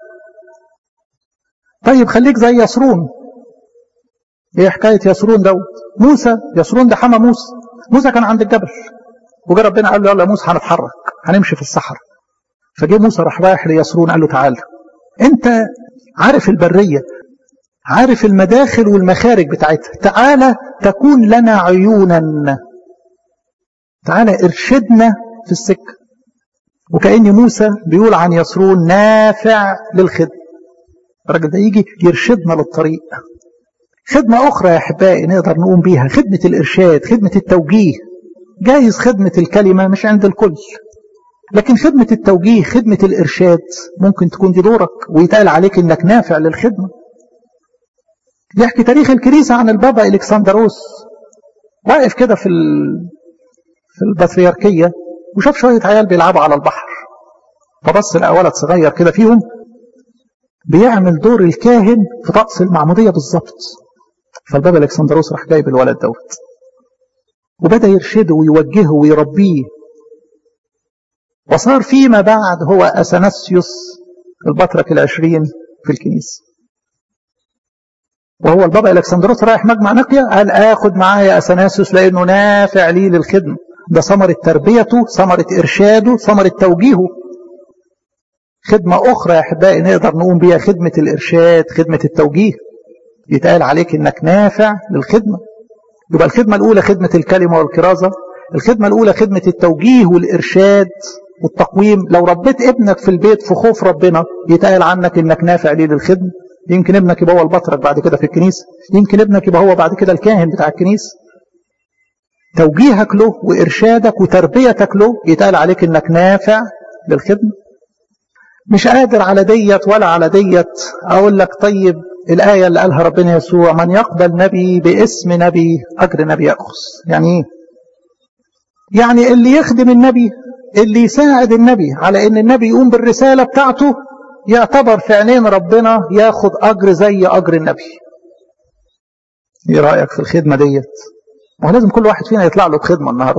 طيب خليك زي يسرون ايه حكاية يسرون دوت موسى يسرون ده حما موسى موسى كان عند الجبل وجا ربنا قال له يلا يا موسى هنتحرك هنمشي في الصحراء فجه موسى راح رايح ليسرون قال له تعالى انت عارف البرية عارف المداخل والمخارج بتاعتها تعالى تكون لنا عيونا تعالى ارشدنا في السكة وكأن موسى بيقول عن يسرون نافع للخدمة الراجل ده يجي يرشدنا للطريق خدمة أخرى يا أحبائي نقدر نقوم بيها خدمة الإرشاد خدمة التوجيه جايز خدمة الكلمة مش عند الكل لكن خدمة التوجيه خدمة الإرشاد ممكن تكون دي دورك ويتقال عليك إنك نافع للخدمة يحكي تاريخ الكنيسة عن البابا إلكسندروس واقف كده في في البطريركية وشاف شوية عيال بيلعبوا على البحر فبص لقى ولد صغير كده فيهم بيعمل دور الكاهن في طقس المعمودية بالظبط فالبابا الكسندروس راح جايب الولد دوت وبدأ يرشده ويوجهه ويربيه وصار فيما بعد هو أثناسيوس البطرك العشرين في الكنيسة وهو البابا الكسندروس رايح مجمع نقية قال اخد معايا اثناسيوس لانه نافع لي للخدمة ده ثمرة تربيته ثمرة ارشاده ثمرة توجيهه خدمة اخرى يا احبائي نقدر نقوم بيها خدمة الارشاد خدمة التوجيه يتقال عليك انك نافع للخدمة يبقى الخدمة الاولى خدمة الكلمة والكرازة الخدمة الاولى خدمة التوجيه والارشاد والتقويم لو ربيت ابنك في البيت في خوف ربنا يتقال عنك انك نافع ليه للخدمة يمكن ابنك يبقى هو البطرك بعد كده في الكنيسة يمكن ابنك يبقى هو بعد كده الكاهن بتاع الكنيسة توجيهك له وإرشادك وتربيتك له يتقال عليك إنك نافع للخدمة مش قادر على ديت ولا على ديت أقول لك طيب الآية اللي قالها ربنا يسوع من يقبل نبي باسم نبي أجر نبي يأخذ يعني إيه؟ يعني اللي يخدم النبي اللي يساعد النبي على إن النبي يقوم بالرسالة بتاعته يعتبر في عينين ربنا ياخد أجر زي أجر النبي ايه رأيك في الخدمة ديت ما لازم كل واحد فينا يطلع له بخدمة النهاردة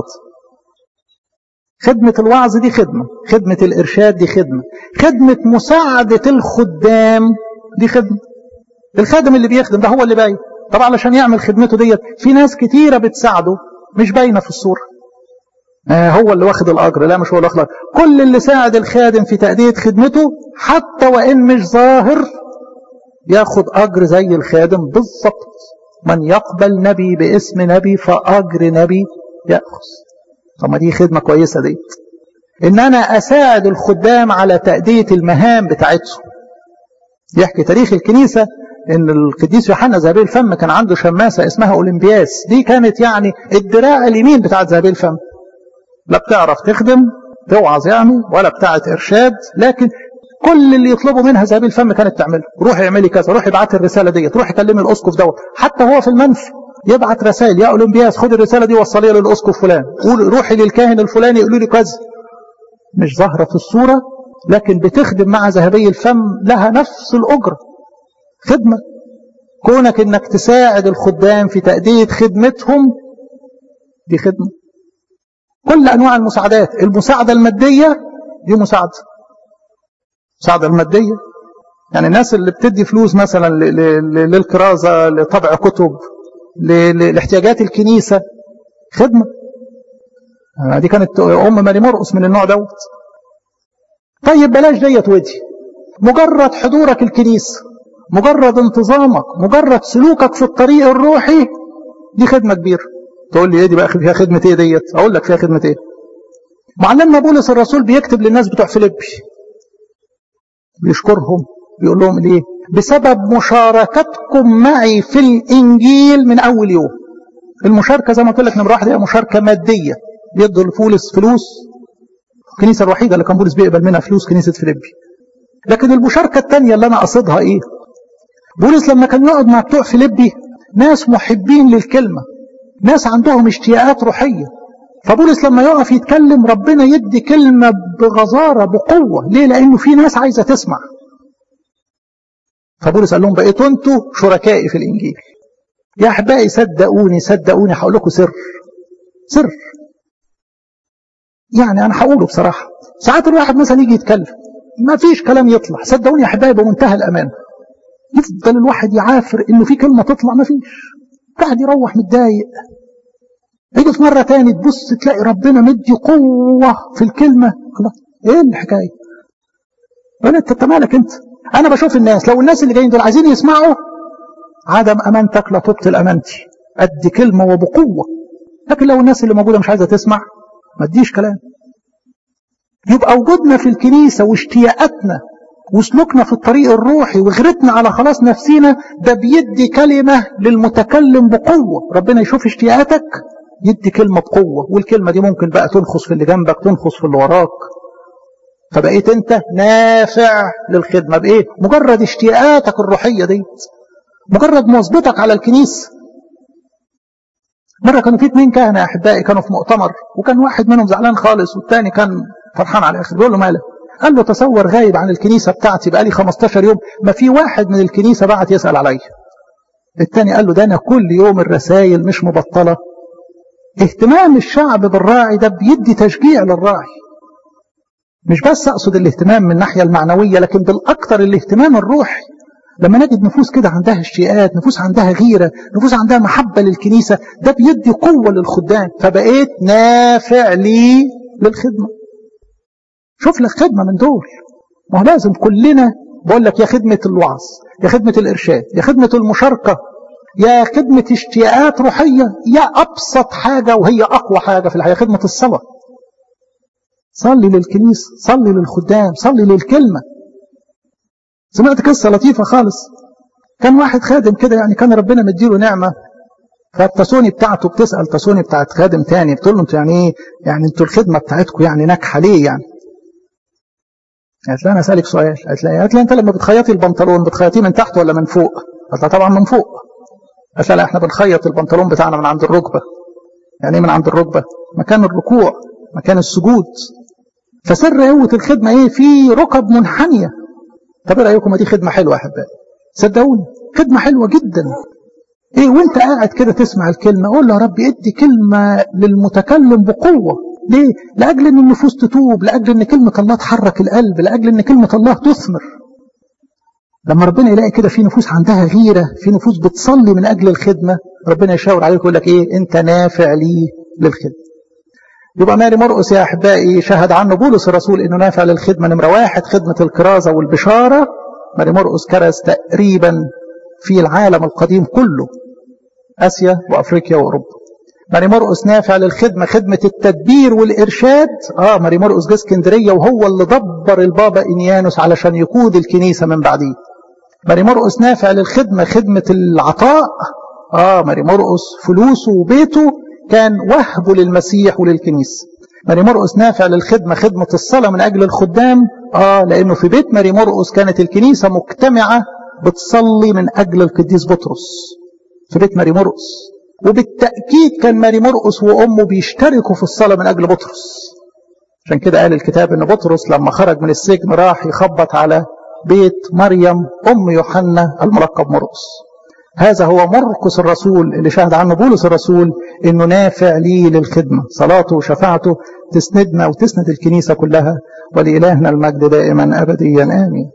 خدمة الوعظ دي خدمة خدمة الإرشاد دي خدمة خدمة مساعدة الخدام دي خدمة الخادم اللي بيخدم ده هو اللي باين طب علشان يعمل خدمته ديت في ناس كتيرة بتساعده مش باينة في الصورة آه هو اللي واخد الأجر لا مش هو اللي واخد كل اللي ساعد الخادم في تأدية خدمته حتى وإن مش ظاهر ياخد أجر زي الخادم بالضبط من يقبل نبي باسم نبي فأجر نبي يأخذ طب ما دي خدمة كويسة دي إن أنا أساعد الخدام على تأدية المهام بتاعتهم يحكي تاريخ الكنيسة ان القديس يوحنا ذهبي الفم كان عنده شماسة اسمها اولمبياس دي كانت يعني الدراع اليمين بتاعت ذهبي الفم لا بتعرف تخدم توعظ يعني ولا بتاعت ارشاد لكن كل اللي يطلبوا منها ذهبي الفم كانت تعمله روح اعملي كذا روح ابعت الرساله ديت روح كلمي الاسقف دوت حتى هو في المنفى يبعت رسائل يا اولمبياس خد الرساله دي وصليها للاسقف فلان قول روحي للكاهن الفلاني يقولوا لي كذا مش ظاهره في الصوره لكن بتخدم مع ذهبي الفم لها نفس الاجره خدمه كونك انك تساعد الخدام في تاديه خدمتهم دي خدمه كل انواع المساعدات المساعده الماديه دي مساعده المساعده الماديه يعني الناس اللي بتدي فلوس مثلا للكرازه لطبع كتب لاحتياجات الكنيسه خدمه دي كانت ام ماري مرقس من النوع دوت طيب بلاش ديت ودي مجرد حضورك الكنيسه مجرد انتظامك مجرد سلوكك في الطريق الروحي دي خدمه كبيره تقول لي ايه دي بقى فيها خدمه ايه ديت اقول لك فيها خدمه ايه معلمنا بولس الرسول بيكتب للناس بتوع فيليبي بيشكرهم بيقول لهم ليه بسبب مشاركتكم معي في الانجيل من اول يوم المشاركه زي ما قلت لك نمره واحد هي مشاركه ماديه بيدوا لبولس فلوس الكنيسه الوحيده اللي كان بولس بيقبل منها فلوس كنيسه فيليبي لكن المشاركه الثانيه اللي انا قصدها ايه بولس لما كان يقعد مع بتوع فيليبي ناس محبين للكلمه ناس عندهم اشتياقات روحيه فبولس لما يقف يتكلم ربنا يدي كلمة بغزارة بقوة ليه لأنه في ناس عايزة تسمع فبولس قال لهم بقيتوا انتوا شركائي في الإنجيل يا أحبائي صدقوني صدقوني هقول لكم سر سر يعني أنا هقوله بصراحة ساعات الواحد مثلا يجي يتكلم ما فيش كلام يطلع صدقوني يا أحبائي بمنتهى الأمان يفضل الواحد يعافر إنه في كلمة تطلع ما فيش قاعد يروح متضايق يجي في مرة تاني تبص تلاقي ربنا مدي قوة في الكلمة خلاص ايه الحكاية ولا انت مالك انت انا بشوف الناس لو الناس اللي جايين دول عايزين يسمعوا عدم امانتك لا تبطل امانتي ادي كلمة وبقوة لكن لو الناس اللي موجودة مش عايزة تسمع ما تديش كلام يبقى وجودنا في الكنيسة واشتياقاتنا وسلوكنا في الطريق الروحي وغيرتنا على خلاص نفسينا ده بيدي كلمة للمتكلم بقوة ربنا يشوف اشتياقاتك يدي كلمة بقوة والكلمة دي ممكن بقى تنخص في اللي جنبك تنخص في اللي وراك فبقيت انت نافع للخدمة بايه مجرد اشتياقاتك الروحية دي مجرد مواظبتك على الكنيسة مرة كانوا في اتنين كهنة يا أحبائي كانوا في مؤتمر وكان واحد منهم زعلان خالص والتاني كان فرحان على الآخر بيقول له مالك قال له تصور غايب عن الكنيسة بتاعتي بقالي 15 يوم ما في واحد من الكنيسة بعت يسأل عليا التاني قال له ده أنا كل يوم الرسائل مش مبطلة اهتمام الشعب بالراعي ده بيدي تشجيع للراعي مش بس أقصد الاهتمام من الناحية المعنوية لكن بالأكثر الاهتمام الروحي لما نجد نفوس كده عندها اشتياقات نفوس عندها غيرة نفوس عندها محبة للكنيسة ده بيدي قوة للخدام فبقيت نافع لي للخدمة شوف لك خدمة من دول ما هو لازم كلنا بقول لك يا خدمة الوعظ يا خدمة الإرشاد يا خدمة المشاركة يا خدمة اشتياقات روحية يا أبسط حاجة وهي أقوى حاجة في الحياة خدمة الصلاة صلي للكنيسة صلي للخدام صلي للكلمة سمعت قصة لطيفة خالص كان واحد خادم كده يعني كان ربنا مديله نعمة فالتسوني بتاعته بتسأل تسوني بتاعت خادم تاني بتقول له انتوا يعني ايه يعني انتوا الخدمة بتاعتكم يعني ناجحة ليه يعني قالت لها انا اسالك سؤال قالت لها قالت لها انت لما بتخيطي البنطلون بتخيطيه من تحت ولا من فوق قالت لها طبعا من فوق قالت لها لا احنا بنخيط البنطلون بتاعنا من عند الركبه يعني ايه من عند الركبه مكان الركوع مكان السجود فسر قوه الخدمه ايه في ركب منحنيه طب ايه رايكم دي خدمه حلوه يا احبائي صدقوني خدمه حلوه جدا ايه وانت قاعد كده تسمع الكلمه قول له يا رب ادي كلمه للمتكلم بقوه ليه؟ لأجل أن النفوس تتوب لأجل أن كلمة الله تحرك القلب لأجل أن كلمة الله تثمر لما ربنا يلاقي كده في نفوس عندها غيرة في نفوس بتصلي من أجل الخدمة ربنا يشاور عليك ويقول لك إيه أنت نافع لي للخدمة يبقى ماري مرقس يا أحبائي شهد عنه بولس الرسول أنه نافع للخدمة نمرة واحد خدمة الكرازة والبشارة ماري مرقس كرز تقريبا في العالم القديم كله آسيا وأفريقيا وأوروبا ماري مرقس نافع للخدمة خدمة التدبير والإرشاد آه ماري مرقس جه اسكندرية وهو اللي دبر البابا إنيانوس علشان يقود الكنيسة من بعديه ماري مرقس نافع للخدمة خدمة العطاء آه ماري مرقس فلوسه وبيته كان وهبه للمسيح وللكنيسة ماري مرقس نافع للخدمة خدمة الصلاة من أجل الخدام آه لأنه في بيت ماري مرقس كانت الكنيسة مجتمعة بتصلي من أجل القديس بطرس في بيت ماري مرقس وبالتأكيد كان ماري مرقس وأمه بيشتركوا في الصلاة من أجل بطرس عشان كده قال الكتاب أن بطرس لما خرج من السجن راح يخبط على بيت مريم أم يوحنا الملقب مرقس هذا هو مرقس الرسول اللي شهد عنه بولس الرسول انه نافع لي للخدمه صلاته وشفاعته تسندنا وتسند الكنيسه كلها ولالهنا المجد دائما ابديا امين